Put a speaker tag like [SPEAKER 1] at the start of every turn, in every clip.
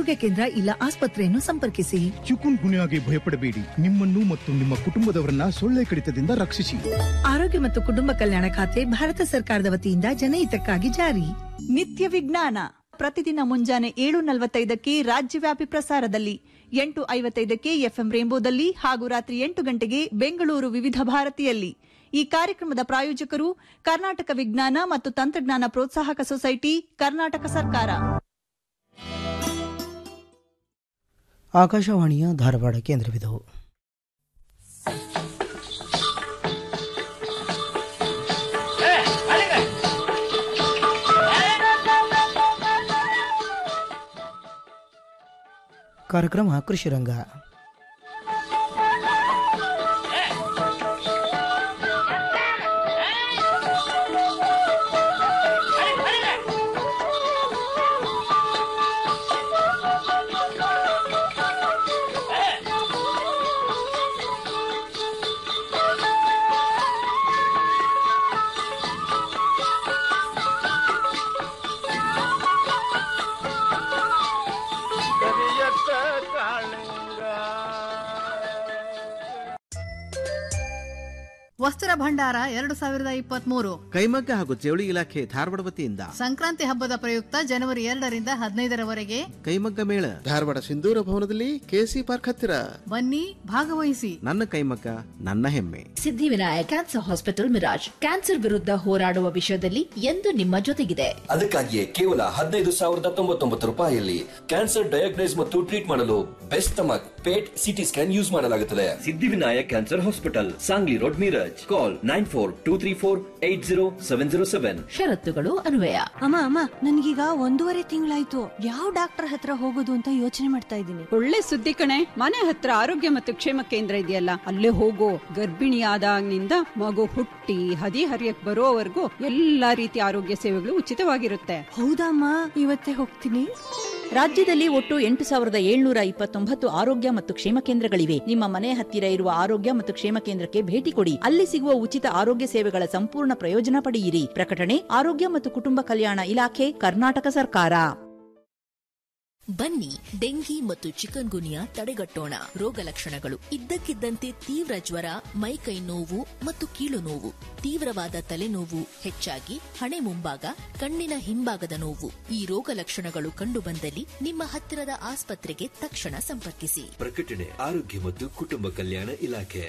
[SPEAKER 1] ಆರೋಗ್ಯ ಕೇಂದ್ರ ಇಲ್ಲ ಆಸ್ಪತ್ರೆಯನ್ನು ಸಂಪರ್ಕಿಸಿ
[SPEAKER 2] ಚಿಕುನ್ ಗುನ್ಯಾಗೆ ಭಯಪಡಬೇಡಿ ನಿಮ್ಮನ್ನು ಮತ್ತು ನಿಮ್ಮ ಕುಟುಂಬದವರನ್ನ ಸೊಳ್ಳೆ ಕಡಿತದಿಂದ ರಕ್ಷಿಸಿ
[SPEAKER 1] ಆರೋಗ್ಯ ಮತ್ತು ಕುಟುಂಬ ಕಲ್ಯಾಣ ಖಾತೆ ಭಾರತ ಸರ್ಕಾರದ ವತಿಯಿಂದ ಜನಹಿತಕ್ಕಾಗಿ ಜಾರಿ
[SPEAKER 3] ನಿತ್ಯ ವಿಜ್ಞಾನ ಪ್ರತಿದಿನ ಮುಂಜಾನೆ ಏಳು ನಲವತ್ತೈದಕ್ಕೆ ರಾಜ್ಯವ್ಯಾಪಿ ಪ್ರಸಾರದಲ್ಲಿ ಎಂಟು ಐವತ್ತೈದಕ್ಕೆ ಎಫ್ಎಂ ರೇಂಬೋದಲ್ಲಿ ಹಾಗೂ ರಾತ್ರಿ ಎಂಟು ಗಂಟೆಗೆ ಬೆಂಗಳೂರು ವಿವಿಧ ಭಾರತಿಯಲ್ಲಿ ಈ ಕಾರ್ಯಕ್ರಮದ ಪ್ರಾಯೋಜಕರು ಕರ್ನಾಟಕ ವಿಜ್ಞಾನ ಮತ್ತು ತಂತ್ರಜ್ಞಾನ ಪ್ರೋತ್ಸಾಹಕ ಸೊಸೈಟಿ ಕರ್ನಾಟಕ ಸರ್ಕಾರ
[SPEAKER 4] ಆಕಾಶವಾಣಿಯ ಧಾರವಾಡ ಕೇಂದ್ರವಿದು ಕಾರ್ಯಕ್ರಮ ಕೃಷಿರಂಗ
[SPEAKER 5] ವಸ್ತ್ರ ಭಂಡಾರ ಎರಡು ಸಾವಿರದ ಇಪ್ಪತ್ಮೂರು
[SPEAKER 6] ಕೈಮಗ್ಗ ಹಾಗೂ ಜವಳಿ ಇಲಾಖೆ ಧಾರವಾಡ ವತಿಯಿಂದ
[SPEAKER 5] ಸಂಕ್ರಾಂತಿ ಹಬ್ಬದ ಪ್ರಯುಕ್ತ ಜನವರಿ ಎರಡರಿಂದ ಹದಿನೈದರವರೆಗೆ
[SPEAKER 6] ಕೈಮಗ್ಗ ಮೇಳ ಧಾರವಾಡ ಸಿಂಧೂರ ಭವನದಲ್ಲಿ ಕೆಸಿ ಪಾರ್ಕ್ ಹತ್ತಿರ
[SPEAKER 5] ಬನ್ನಿ ಭಾಗವಹಿಸಿ
[SPEAKER 6] ನನ್ನ ಕೈಮಗ್ಗ ನನ್ನ ಹೆಮ್ಮೆ
[SPEAKER 7] Siddhivinayak cancer hospital Miraj cancer ವಿರುದ್ಧ ಹೋರಾಡುವ ವಿಷಯದಲ್ಲಿ ಎಂದು ನಿಮ್ಮ ಜೊತೆಗಿದೆ
[SPEAKER 8] ಅದಕ್ಕಾಗಿಯೇ ಕೇವಲ ಹದಿನೈದು ಸಾವಿರದ ತೊಂಬತ್ತೊಂಬತ್ತು ರೂಪಾಯಿಯಲ್ಲಿ ಕ್ಯಾನ್ಸರ್ ಡಯಾಗ್ನೈಸ್ ಮತ್ತು ಟ್ರೀಟ್ ಮಾಡಲು best stomach PET CT scan use ಮಾಡಲಾಗುತ್ತದೆ Siddhivinayak cancer hospital Sangli road Miraj call nine four two three four eight zero seven zero seven
[SPEAKER 7] ಷರತ್ತುಗಳು ಅನ್ವಯ
[SPEAKER 9] ಅಮ್ಮ ಅಮ್ಮ ನನ್ಗೀಗ ಒಂದೂವರೆ ತಿಂಗಳಾಯ್ತು ಯಾವ ಡಾಕ್ಟರ್ ಹತ್ರ ಹೋಗೋದು ಅಂತ ಯೋಚನೆ ಮಾಡ್ತಾ ಇದ್ದೀನಿ
[SPEAKER 10] ಒಳ್ಳೆ ಸುದ್ದಿ ಕಣೆ ಮನೆ ಹತ್ರ ಆರೋಗ್ಯ ಮತ್ತು ಕ್ಷೇಮ ಕೇಂದ್ರ ಇದೆಯಲ್ಲ ಅಲ್ಲೇ ಹೋಗೋ ಗರ್ಭಿಣಿ ಆದಾಗಿನಿಂದ ಮಗು ಹುಟ್ಟಿ ಹದಿ ಹರಿಯಕ್ ಬರೋವರೆಗೂ ಎಲ್ಲಾ ರೀತಿಯ ಆರೋಗ್ಯ ಸೇವೆಗಳು ಉಚಿತವಾಗಿರುತ್ತೆ
[SPEAKER 9] ಹೌದಮ್ಮ ಇವತ್ತೇ ಹೋಗ್ತೀನಿ
[SPEAKER 11] ರಾಜ್ಯದಲ್ಲಿ ಒಟ್ಟು ಎಂಟು ಸಾವಿರದ ಏಳ್ನೂರ ಇಪ್ಪತ್ತೊಂಬತ್ತು ಆರೋಗ್ಯ ಮತ್ತು ಕ್ಷೇಮ ಕೇಂದ್ರಗಳಿವೆ ನಿಮ್ಮ ಮನೆ ಹತ್ತಿರ ಇರುವ ಆರೋಗ್ಯ ಮತ್ತು ಕ್ಷೇಮ ಕೇಂದ್ರಕ್ಕೆ ಭೇಟಿ ಕೊಡಿ ಅಲ್ಲಿ ಸಿಗುವ ಉಚಿತ ಆರೋಗ್ಯ ಸೇವೆಗಳ ಸಂಪೂರ್ಣ ಪ್ರಯೋಜನ ಪಡೆಯಿರಿ ಪ್ರಕಟಣೆ ಆರೋಗ್ಯ ಮತ್ತು ಕುಟುಂಬ ಕಲ್ಯಾಣ ಇಲಾಖೆ ಕರ್ನಾಟಕ ಸರ್ಕಾರ
[SPEAKER 7] ಬನ್ನಿ ಡೆಂಗಿ ಮತ್ತು ಚಿಕನ್ ಗುನಿಯಾ ತಡೆಗಟ್ಟೋಣ ರೋಗ ಲಕ್ಷಣಗಳು ಇದ್ದಕ್ಕಿದ್ದಂತೆ ತೀವ್ರ ಜ್ವರ ಮೈಕೈ ನೋವು ಮತ್ತು ಕೀಲು ನೋವು ತೀವ್ರವಾದ ತಲೆನೋವು ಹೆಚ್ಚಾಗಿ ಹಣೆ ಮುಂಭಾಗ ಕಣ್ಣಿನ ಹಿಂಭಾಗದ ನೋವು ಈ ರೋಗ ಲಕ್ಷಣಗಳು ಕಂಡುಬಂದಲ್ಲಿ ನಿಮ್ಮ ಹತ್ತಿರದ ಆಸ್ಪತ್ರೆಗೆ ತಕ್ಷಣ ಸಂಪರ್ಕಿಸಿ
[SPEAKER 8] ಪ್ರಕಟಣೆ ಆರೋಗ್ಯ ಮತ್ತು ಕುಟುಂಬ ಕಲ್ಯಾಣ ಇಲಾಖೆ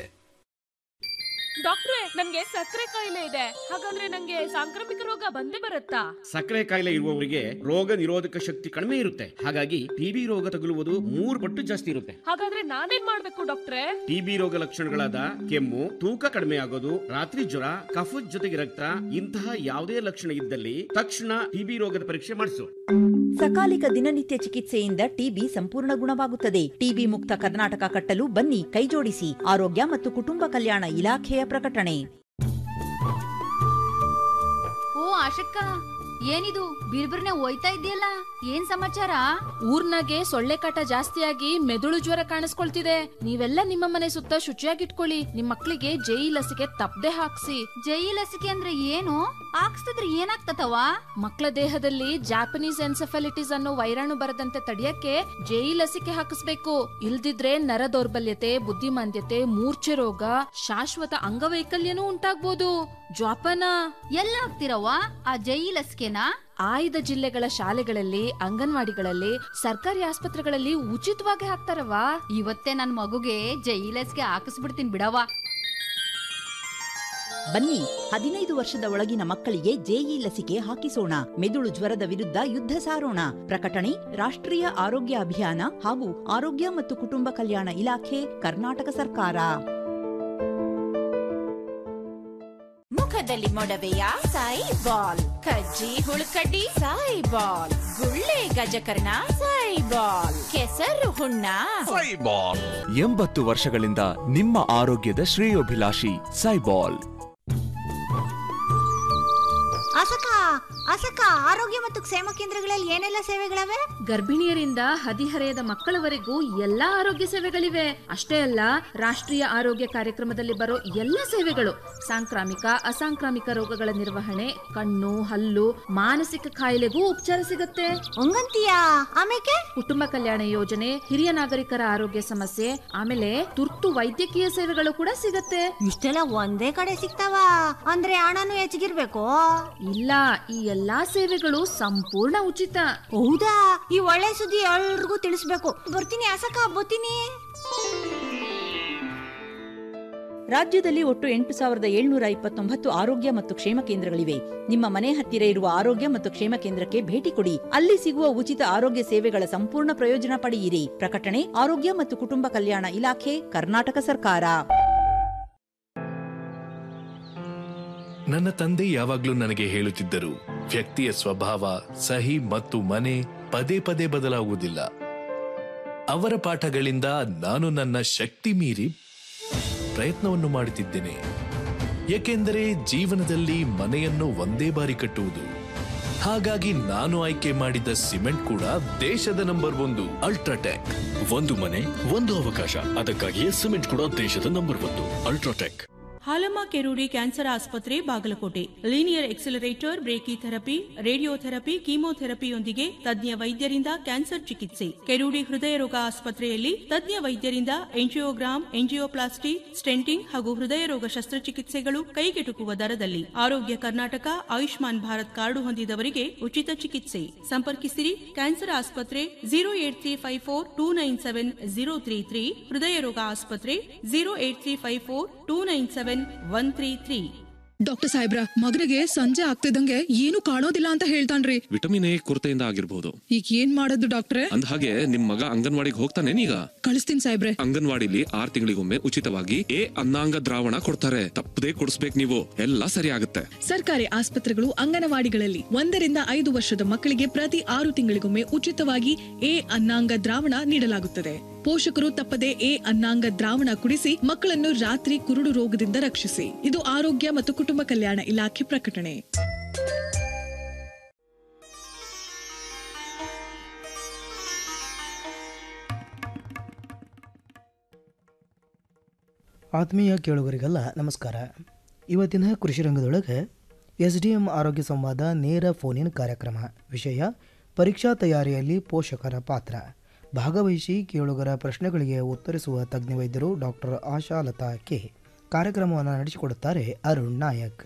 [SPEAKER 12] ಡಾಕ್ಟ್ರೆ ನನ್ಗೆ ಸಕ್ಕರೆ ಕಾಯಿಲೆ ಇದೆ ಹಾಗಂದ್ರೆ ನಂಗೆ ಸಾಂಕ್ರಾಮಿಕ ರೋಗ ಬಂದೇ ಬರುತ್ತಾ
[SPEAKER 13] ಸಕ್ಕರೆ ಕಾಯಿಲೆ ಇರುವವರಿಗೆ ರೋಗ ನಿರೋಧಕ ಶಕ್ತಿ ಕಡಿಮೆ ಇರುತ್ತೆ ಹಾಗಾಗಿ ಟಿಬಿ ರೋಗ ತಗುಲುವುದು ಮೂರು ಪಟ್ಟು ಜಾಸ್ತಿ ಇರುತ್ತೆ
[SPEAKER 12] ಹಾಗಾದ್ರೆ ನಾನೇನ್ ಮಾಡ್ಬೇಕು ಡಾಕ್ಟ್ರೆ
[SPEAKER 13] ಟಿಬಿ ರೋಗ ಲಕ್ಷಣಗಳಾದ ಕೆಮ್ಮು ತೂಕ ಕಡಿಮೆ ಆಗೋದು ರಾತ್ರಿ ಜ್ವರ ಕಫದ ಜೊತೆಗೆ ರಕ್ತ ಇಂತಹ ಯಾವುದೇ ಲಕ್ಷಣ ಇದ್ದಲ್ಲಿ ತಕ್ಷಣ ಟಿಬಿ ರೋಗದ ಪರೀಕ್ಷೆ ಮಾಡಿಸು
[SPEAKER 11] ಸಕಾಲಿಕ ದಿನನಿತ್ಯ ಚಿಕಿತ್ಸೆಯಿಂದ ಟಿಬಿ ಸಂಪೂರ್ಣ ಗುಣವಾಗುತ್ತದೆ ಟಿಬಿ ಮುಕ್ತ ಕರ್ನಾಟಕ ಕಟ್ಟಲು ಬನ್ನಿ ಕೈಜೋಡಿಸಿ ಆರೋಗ್ಯ ಮತ್ತು ಕುಟುಂಬ ಕಲ್ಯಾಣ ಇಲಾಖೆಯ ಪ್ರಕಟಣೆ
[SPEAKER 14] ಓ ಆಶಕ್ಕ ಏನಿದು ಬಿರ್ಬಿರ್ನೆ ಹೋಯ್ತಾ ಇದೆಯಲ್ಲ ಏನ್ ಸಮಾಚಾರ
[SPEAKER 12] ಊರ್ನಾಗೆ ಸೊಳ್ಳೆ ಕಾಟ ಜಾಸ್ತಿಯಾಗಿ ಮೆದುಳು ಜ್ವರ ಕಾಣಿಸ್ಕೊಳ್ತಿದೆ ನೀವೆಲ್ಲ ನಿಮ್ಮ ಮನೆ ಸುತ್ತ ಶುಚಿಯಾಗಿಟ್ಕೊಳ್ಳಿ ನಿಮ್ ಮಕ್ಳಿಗೆ ಜೈ ಲಸಿಕೆ ತಪ್ಪದೆ ಹಾಕ್ಸಿ
[SPEAKER 14] ಜೈ ಲಸಿಕೆ ಅಂದ್ರೆ ಏನು ಹಾಕ್ಸ್ತಿದ್ರೆ ಏನಾಗ್ತತವ
[SPEAKER 12] ಮಕ್ಕಳ ದೇಹದಲ್ಲಿ ಜಾಪನೀಸ್ ಎನ್ಸೆಫಾಲಿಟಿಸ್ ಅನ್ನೋ ವೈರಾಣು ಬರದಂತೆ ತಡೆಯಕ್ಕೆ ಜೈ ಲಸಿಕೆ ಹಾಕಿಸ್ಬೇಕು ಇಲ್ದಿದ್ರೆ ನರ ದೌರ್ಬಲ್ಯತೆ ಬುದ್ಧಿಮಾಂದ್ಯತೆ ಮೂರ್ಛೆ ರೋಗ ಶಾಶ್ವತ ಅಂಗವೈಕಲ್ಯನೂ ಉಂಟಾಗ್ಬೋದು ಜ್ವಾಪನ
[SPEAKER 14] ಎಲ್ಲ ಹಾಕ್ತಿರವ್ವ ಆ ಜೈ ಲಸಿಕೆನಾ
[SPEAKER 12] ಆಯ್ದ ಜಿಲ್ಲೆಗಳ ಶಾಲೆಗಳಲ್ಲಿ ಅಂಗನವಾಡಿಗಳಲ್ಲಿ ಸರ್ಕಾರಿ ಆಸ್ಪತ್ರೆಗಳಲ್ಲಿ ಉಚಿತವಾಗಿ ಹಾಕ್ತಾರವ
[SPEAKER 14] ಇವತ್ತೇ ನನ್ ಮಗುಗೆ ಜೈ ಲಸಿಕೆ ಹಾಕಿಸ್ಬಿಡ್ತೀನಿ ಬಿಡವ್ವ
[SPEAKER 11] ಬನ್ನಿ ಹದಿನೈದು ವರ್ಷದ ಒಳಗಿನ ಮಕ್ಕಳಿಗೆ ಜೆಇ ಲಸಿಕೆ ಹಾಕಿಸೋಣ ಮೆದುಳು ಜ್ವರದ ವಿರುದ್ಧ ಯುದ್ಧ ಸಾರೋಣ ಪ್ರಕಟಣೆ ರಾಷ್ಟ್ರೀಯ ಆರೋಗ್ಯ ಅಭಿಯಾನ ಹಾಗೂ ಆರೋಗ್ಯ ಮತ್ತು ಕುಟುಂಬ ಕಲ್ಯಾಣ ಇಲಾಖೆ ಕರ್ನಾಟಕ ಸರ್ಕಾರ
[SPEAKER 15] ಮುಖದಲ್ಲಿ ಮೊಡವೆಯ ಸಾಯಿ ಬಾಲ್ ಕಜ್ಜಿ ಹುಳುಕಡ್ಡಿ ಸಾಯಿ ಬಾಲ್ ಗುಳ್ಳೆ ಗಜಕರ್ಣ ಸಾಯಿ ಬಾಲ್ ಕೆಸರು ಹುಣ್ಣ
[SPEAKER 16] ಸೈಬಾಲ್ ಎಂಬತ್ತು ವರ್ಷಗಳಿಂದ ನಿಮ್ಮ ಆರೋಗ್ಯದ ಶ್ರೇಯೋಭಿಲಾಷಿ ಸೈಬಾಲ್
[SPEAKER 9] ಅಸಕ ಅಸಕ ಆರೋಗ್ಯ ಮತ್ತು ಕ್ಷೇಮ ಕೇಂದ್ರಗಳಲ್ಲಿ ಏನೆಲ್ಲ ಸೇವೆಗಳವೆ
[SPEAKER 12] ಗರ್ಭಿಣಿಯರಿಂದ ಹದಿಹರೆಯದ ಮಕ್ಕಳವರೆಗೂ ಎಲ್ಲಾ ಆರೋಗ್ಯ ಸೇವೆಗಳಿವೆ ಅಷ್ಟೇ ಅಲ್ಲ ರಾಷ್ಟ್ರೀಯ ಆರೋಗ್ಯ ಕಾರ್ಯಕ್ರಮದಲ್ಲಿ ಬರೋ ಎಲ್ಲ ಸೇವೆಗಳು ಸಾಂಕ್ರಾಮಿಕ ಅಸಾಂಕ್ರಾಮಿಕ ರೋಗಗಳ ನಿರ್ವಹಣೆ ಕಣ್ಣು ಹಲ್ಲು ಮಾನಸಿಕ ಕಾಯಿಲೆಗೂ ಉಪಚಾರ ಸಿಗುತ್ತೆ
[SPEAKER 9] ಹಂಗಂತೀಯಾ ಆಮೇಲೆ
[SPEAKER 12] ಕುಟುಂಬ ಕಲ್ಯಾಣ ಯೋಜನೆ ಹಿರಿಯ ನಾಗರಿಕರ ಆರೋಗ್ಯ ಸಮಸ್ಯೆ ಆಮೇಲೆ ತುರ್ತು ವೈದ್ಯಕೀಯ ಸೇವೆಗಳು ಕೂಡ ಸಿಗತ್ತೆ
[SPEAKER 9] ಇಷ್ಟೆಲ್ಲ ಒಂದೇ ಕಡೆ ಸಿಗ್ತಾವ ಅಂದ್ರೆ ಹಣನು ಹೆಚ್ಚಿಗಿರ್ಬೇಕು
[SPEAKER 12] ಇಲ್ಲ ಈ ಎಲ್ಲಾ ಸೇವೆಗಳು ಸಂಪೂರ್ಣ ಉಚಿತ
[SPEAKER 9] ಹೌದಾ ಈ ಒಳ್ಳೆ ಸುದ್ದಿ ಎಲ್ರಿಗೂ ತಿಳಿಸ್ಬೇಕು ಬರ್ತೀನಿ ಅಸಕ ಬರ್ತೀನಿ
[SPEAKER 11] ರಾಜ್ಯದಲ್ಲಿ ಒಟ್ಟು ಎಂಟು ಸಾವಿರದ ಏಳ್ನೂರ ಇಪ್ಪತ್ತೊಂಬತ್ತು ಆರೋಗ್ಯ ಮತ್ತು ಕ್ಷೇಮ ಕೇಂದ್ರಗಳಿವೆ ನಿಮ್ಮ ಮನೆ ಹತ್ತಿರ ಇರುವ ಆರೋಗ್ಯ ಮತ್ತು ಕ್ಷೇಮ ಕೇಂದ್ರಕ್ಕೆ ಭೇಟಿ ಕೊಡಿ ಅಲ್ಲಿ ಸಿಗುವ ಉಚಿತ ಆರೋಗ್ಯ ಸೇವೆಗಳ ಸಂಪೂರ್ಣ ಪ್ರಯೋಜನ ಪಡೆಯಿರಿ ಪ್ರಕಟಣೆ ಆರೋಗ್ಯ ಮತ್ತು ಕುಟುಂಬ ಕಲ್ಯಾಣ ಇಲಾಖೆ ಕರ್ನಾಟಕ ಸರ್ಕಾರ
[SPEAKER 17] ನನ್ನ ತಂದೆ ಯಾವಾಗ್ಲೂ ನನಗೆ ಹೇಳುತ್ತಿದ್ದರು ವ್ಯಕ್ತಿಯ ಸ್ವಭಾವ ಸಹಿ ಮತ್ತು ಮನೆ ಪದೇ ಪದೇ ಬದಲಾಗುವುದಿಲ್ಲ ಅವರ ಪಾಠಗಳಿಂದ ನಾನು ನನ್ನ ಶಕ್ತಿ ಮೀರಿ ಪ್ರಯತ್ನವನ್ನು ಮಾಡುತ್ತಿದ್ದೇನೆ ಏಕೆಂದರೆ ಜೀವನದಲ್ಲಿ ಮನೆಯನ್ನು ಒಂದೇ ಬಾರಿ ಕಟ್ಟುವುದು ಹಾಗಾಗಿ ನಾನು ಆಯ್ಕೆ ಮಾಡಿದ ಸಿಮೆಂಟ್ ಕೂಡ ದೇಶದ ನಂಬರ್ ಒಂದು ಅಲ್ಟ್ರಾಟೆಕ್
[SPEAKER 18] ಒಂದು ಮನೆ ಒಂದು ಅವಕಾಶ ಅದಕ್ಕಾಗಿಯೇ ಸಿಮೆಂಟ್ ಕೂಡ ದೇಶದ ನಂಬರ್ ಒಂದು ಅಲ್ಟ್ರಾಟೆಕ್
[SPEAKER 19] ಹಾಲಮ್ಮ ಕೆರೂಡಿ ಕ್ಯಾನ್ಸರ್ ಆಸ್ಪತ್ರೆ Bagalkote linear accelerator brachytherapy radiotherapy ಕೀಮೋಥೆರಪಿಯೊಂದಿಗೆ ತಜ್ಞ ವೈದ್ಯರಿಂದ ಕ್ಯಾನ್ಸರ್ ಚಿಕಿತ್ಸೆ ಕೆರೂಡಿ ಹೃದಯ ರೋಗ ಆಸ್ಪತ್ರೆಯಲ್ಲಿ ತಜ್ಞ ವೈದ್ಯರಿಂದ ಎಂಜಿಯೋಗ್ರಾಮ್ ಎಂಜಿಯೋಪ್ಲಾಸ್ಟಿ ಸ್ಟೆಂಟಿಂಗ್ ಹಾಗೂ ಹೃದಯ ರೋಗ ಶಸ್ತ್ರಚಿಕಿತ್ಸೆಗಳು ಕೈಗೆಟುಕುವ ದರದಲ್ಲಿ ಆರೋಗ್ಯ ಕರ್ನಾಟಕ ಆಯುಷ್ಮಾನ್ ಭಾರತ್ ಕಾರ್ಡು ಹೊಂದಿದವರಿಗೆ ಉಚಿತ ಚಿಕಿತ್ಸೆ ಸಂಪರ್ಕಿಸಿರಿ ಕ್ಯಾನ್ಸರ್ ಆಸ್ಪತ್ರೆ zero eight three five four two nine seven zero three three ಹೃದಯ ರೋಗ ಆಸ್ಪತ್ರೆ zero eight three five four two nine seven one three three
[SPEAKER 20] doctor ಸಾಹೇಬ್ರ ಮಗನಿಗೆ ಸಂಜೆ ಆಗ್ತಿದ್ದಂಗೆ ಏನು ಕಾಣೋದಿಲ್ಲ ಅಂತ ಹೇಳ್ತಾನ್ರಿ
[SPEAKER 18] ವಿಟಮಿನ್ ಎ ಕೊರತೆಯಿಂದ ಆಗಿರ್ಬೋದು
[SPEAKER 20] ಈಗ ಏನ್ ಮಾಡೋದು ಡಾಕ್ಟ್ರೆ
[SPEAKER 18] ಅಂದ ಹಾಗೆ ನಿಮ್ ಮಗ ಅಂಗನವಾಡಿಗೆ ಹೋಗ್ತಾನೇನೀಗ
[SPEAKER 20] ಕಳಿಸ್ತೀನಿ ಸಾಹೇಬ್ರೆ
[SPEAKER 18] ಅಂಗನವಾಡಿಲಿ ಆರ್ ತಿಂಗಳಿಗೊಮ್ಮೆ ಉಚಿತವಾಗಿ ಎ ಅನ್ನಾಂಗ ದ್ರಾವಣ ಕೊಡ್ತಾರೆ ತಪ್ಪದೇ ಕೊಡಿಸ್ಬೇಕು ನೀವು ಎಲ್ಲ ಸರಿ ಆಗುತ್ತೆ
[SPEAKER 20] ಸರ್ಕಾರಿ ಆಸ್ಪತ್ರೆಗಳು ಅಂಗನವಾಡಿಗಳಲ್ಲಿ ಒಂದರಿಂದ ಐದು ವರ್ಷದ ಮಕ್ಕಳಿಗೆ ಪ್ರತಿ ಆರು ತಿಂಗಳಿಗೊಮ್ಮೆ ಉಚಿತವಾಗಿ ಎ ಅನ್ನಾಂಗ ದ್ರಾವಣ ನೀಡಲಾಗುತ್ತದೆ ಪೋಷಕರು ತಪ್ಪದೆ ಎ ಅನ್ನಾಂಗ ದ್ರಾವಣ ಕುಡಿಸಿ ಮಕ್ಕಳನ್ನು ರಾತ್ರಿ ಕುರುಡು ರೋಗದಿಂದ ರಕ್ಷಿಸಿ ಇದು ಆರೋಗ್ಯ ಮತ್ತು ಕುಟುಂಬ ಕಲ್ಯಾಣ ಇಲಾಖೆ ಪ್ರಕಟಣೆ
[SPEAKER 4] ಆತ್ಮೀಯ ಕೇಳುಗರಿಗೆಲ್ಲ ನಮಸ್ಕಾರ ಇವತ್ತಿನ ಕೃಷಿ ರಂಗದೊಳಗೆ ಎಸ್ ಡಿ ಎಂ ಆರೋಗ್ಯ ಸಂವಾದ ನೇರ ಫೋನಿನ್ ಕಾರ್ಯಕ್ರಮ ವಿಷಯ ಪರೀಕ್ಷಾ ತಯಾರಿಯಲ್ಲಿ ಪೋಷಕರ ಪಾತ್ರ ಭಾಗವಹಿಸಿ ಕೇಳುಗರ ಪ್ರಶ್ನೆಗಳಿಗೆ ಉತ್ತರಿಸುವ ತಜ್ಞ ವೈದ್ಯರು ಡಾಕ್ಟರ್ ಆಶಾಲತಾ ಕೆ ಕಾರ್ಯಕ್ರಮವನ್ನು ನಡೆಸಿಕೊಡುತ್ತಾರೆ ಅರುಣ್ ನಾಯಕ್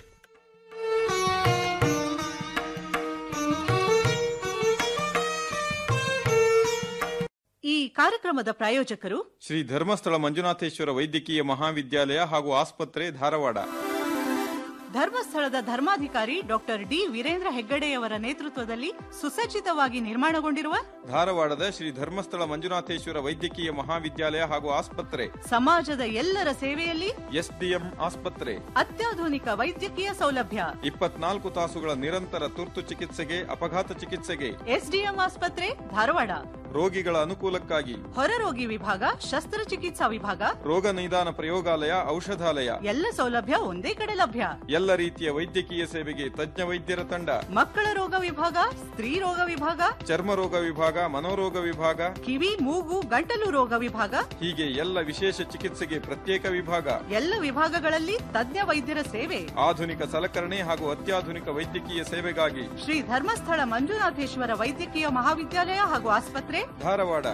[SPEAKER 3] ಈ ಕಾರ್ಯಕ್ರಮದ ಪ್ರಾಯೋಜಕರು
[SPEAKER 21] ಶ್ರೀ ಧರ್ಮಸ್ಥಳ ಮಂಜುನಾಥೇಶ್ವರ ವೈದ್ಯಕೀಯ ಮಹಾವಿದ್ಯಾಲಯ ಹಾಗೂ ಆಸ್ಪತ್ರೆ ಧಾರವಾಡ
[SPEAKER 3] ಧರ್ಮಸ್ಥಳದ ಧರ್ಮಾಧಿಕಾರಿ ಡಾಕ್ಟರ್ ಡಿ ವೀರೇಂದ್ರ ಹೆಗ್ಗಡೆಯವರ ನೇತೃತ್ವದಲ್ಲಿ ಸುಸಜ್ಜಿತವಾಗಿ ನಿರ್ಮಾಣಗೊಂಡಿರುವ
[SPEAKER 21] ಧಾರವಾಡದ ಶ್ರೀ ಧರ್ಮಸ್ಥಳ ಮಂಜುನಾಥೇಶ್ವರ ವೈದ್ಯಕೀಯ ಮಹಾವಿದ್ಯಾಲಯ ಹಾಗೂ ಆಸ್ಪತ್ರೆ
[SPEAKER 3] ಸಮಾಜದ ಎಲ್ಲರ ಸೇವೆಯಲ್ಲಿ
[SPEAKER 21] ಎಸ್ಡಿಎಂ ಆಸ್ಪತ್ರೆ
[SPEAKER 3] ಅತ್ಯಾಧುನಿಕ ವೈದ್ಯಕೀಯ ಸೌಲಭ್ಯ
[SPEAKER 21] ಇಪ್ಪತ್ನಾಲ್ಕು ತಾಸುಗಳ ನಿರಂತರ ತುರ್ತು ಚಿಕಿತ್ಸೆಗೆ ಅಪಘಾತ ಚಿಕಿತ್ಸೆಗೆ
[SPEAKER 3] ಎಸ್ಡಿಎಂ ಆಸ್ಪತ್ರೆ ಧಾರವಾಡ
[SPEAKER 21] ರೋಗಿಗಳ ಅನುಕೂಲಕ್ಕಾಗಿ
[SPEAKER 3] ಹೊರರೋಗಿ ವಿಭಾಗ ಶಸ್ತ್ರಚಿಕಿತ್ಸಾ ವಿಭಾಗ
[SPEAKER 21] ರೋಗ ನಿದಾನ ಪ್ರಯೋಗಾಲಯ ಔಷಧಾಲಯ
[SPEAKER 3] ಎಲ್ಲ ಸೌಲಭ್ಯ ಒಂದೇ ಕಡೆ ಲಭ್ಯ
[SPEAKER 21] ಎಲ್ಲ ರೀತಿಯ ವೈದ್ಯಕೀಯ ಸೇವೆಗೆ ತಜ್ಞ ವೈದ್ಯರ ತಂಡ
[SPEAKER 3] ಮಕ್ಕಳ ರೋಗ ವಿಭಾಗ ಸ್ತ್ರೀ ರೋಗ ವಿಭಾಗ
[SPEAKER 21] ಚರ್ಮ ರೋಗ ವಿಭಾಗ ಮನೋರೋಗ ವಿಭಾಗ
[SPEAKER 3] ಕಿವಿ ಮೂಗು ಗಂಟಲು ರೋಗ ವಿಭಾಗ
[SPEAKER 21] ಹೀಗೆ ಎಲ್ಲ ವಿಶೇಷ ಚಿಕಿತ್ಸೆಗೆ ಪ್ರತ್ಯೇಕ ವಿಭಾಗ
[SPEAKER 3] ಎಲ್ಲ ವಿಭಾಗಗಳಲ್ಲಿ ತಜ್ಞ ವೈದ್ಯರ ಸೇವೆ
[SPEAKER 21] ಆಧುನಿಕ ಸಲಕರಣೆ ಹಾಗೂ ಅತ್ಯಾಧುನಿಕ ವೈದ್ಯಕೀಯ ಸೇವೆಗಾಗಿ
[SPEAKER 3] ಶ್ರೀ ಧರ್ಮಸ್ಥಳ ಮಂಜುನಾಥೇಶ್ವರ ವೈದ್ಯಕೀಯ ಮಹಾವಿದ್ಯಾಲಯ ಹಾಗೂ ಆಸ್ಪತ್ರೆ
[SPEAKER 21] ಧಾರವಾಡ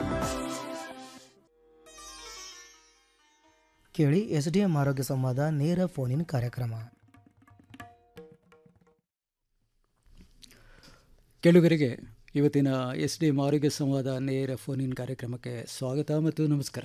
[SPEAKER 4] ಕೇಳಿ ಎಸ್ ಡಿ ಎಂ ಆರೋಗ್ಯ ಸಂವಾದ ನೇರ ಫೋನಿನ್ ಕಾರ್ಯಕ್ರಮ
[SPEAKER 22] ಕೇಳುಗರಿಗೆ ಇವತ್ತಿನ ಎಸ್ ಡಿ ಎಂ ಆರೋಗ್ಯ ಸಂವಾದ ನೇರ ಫೋನಿನ್ ಕಾರ್ಯಕ್ರಮಕ್ಕೆ ಸ್ವಾಗತ ಮತ್ತು ನಮಸ್ಕಾರ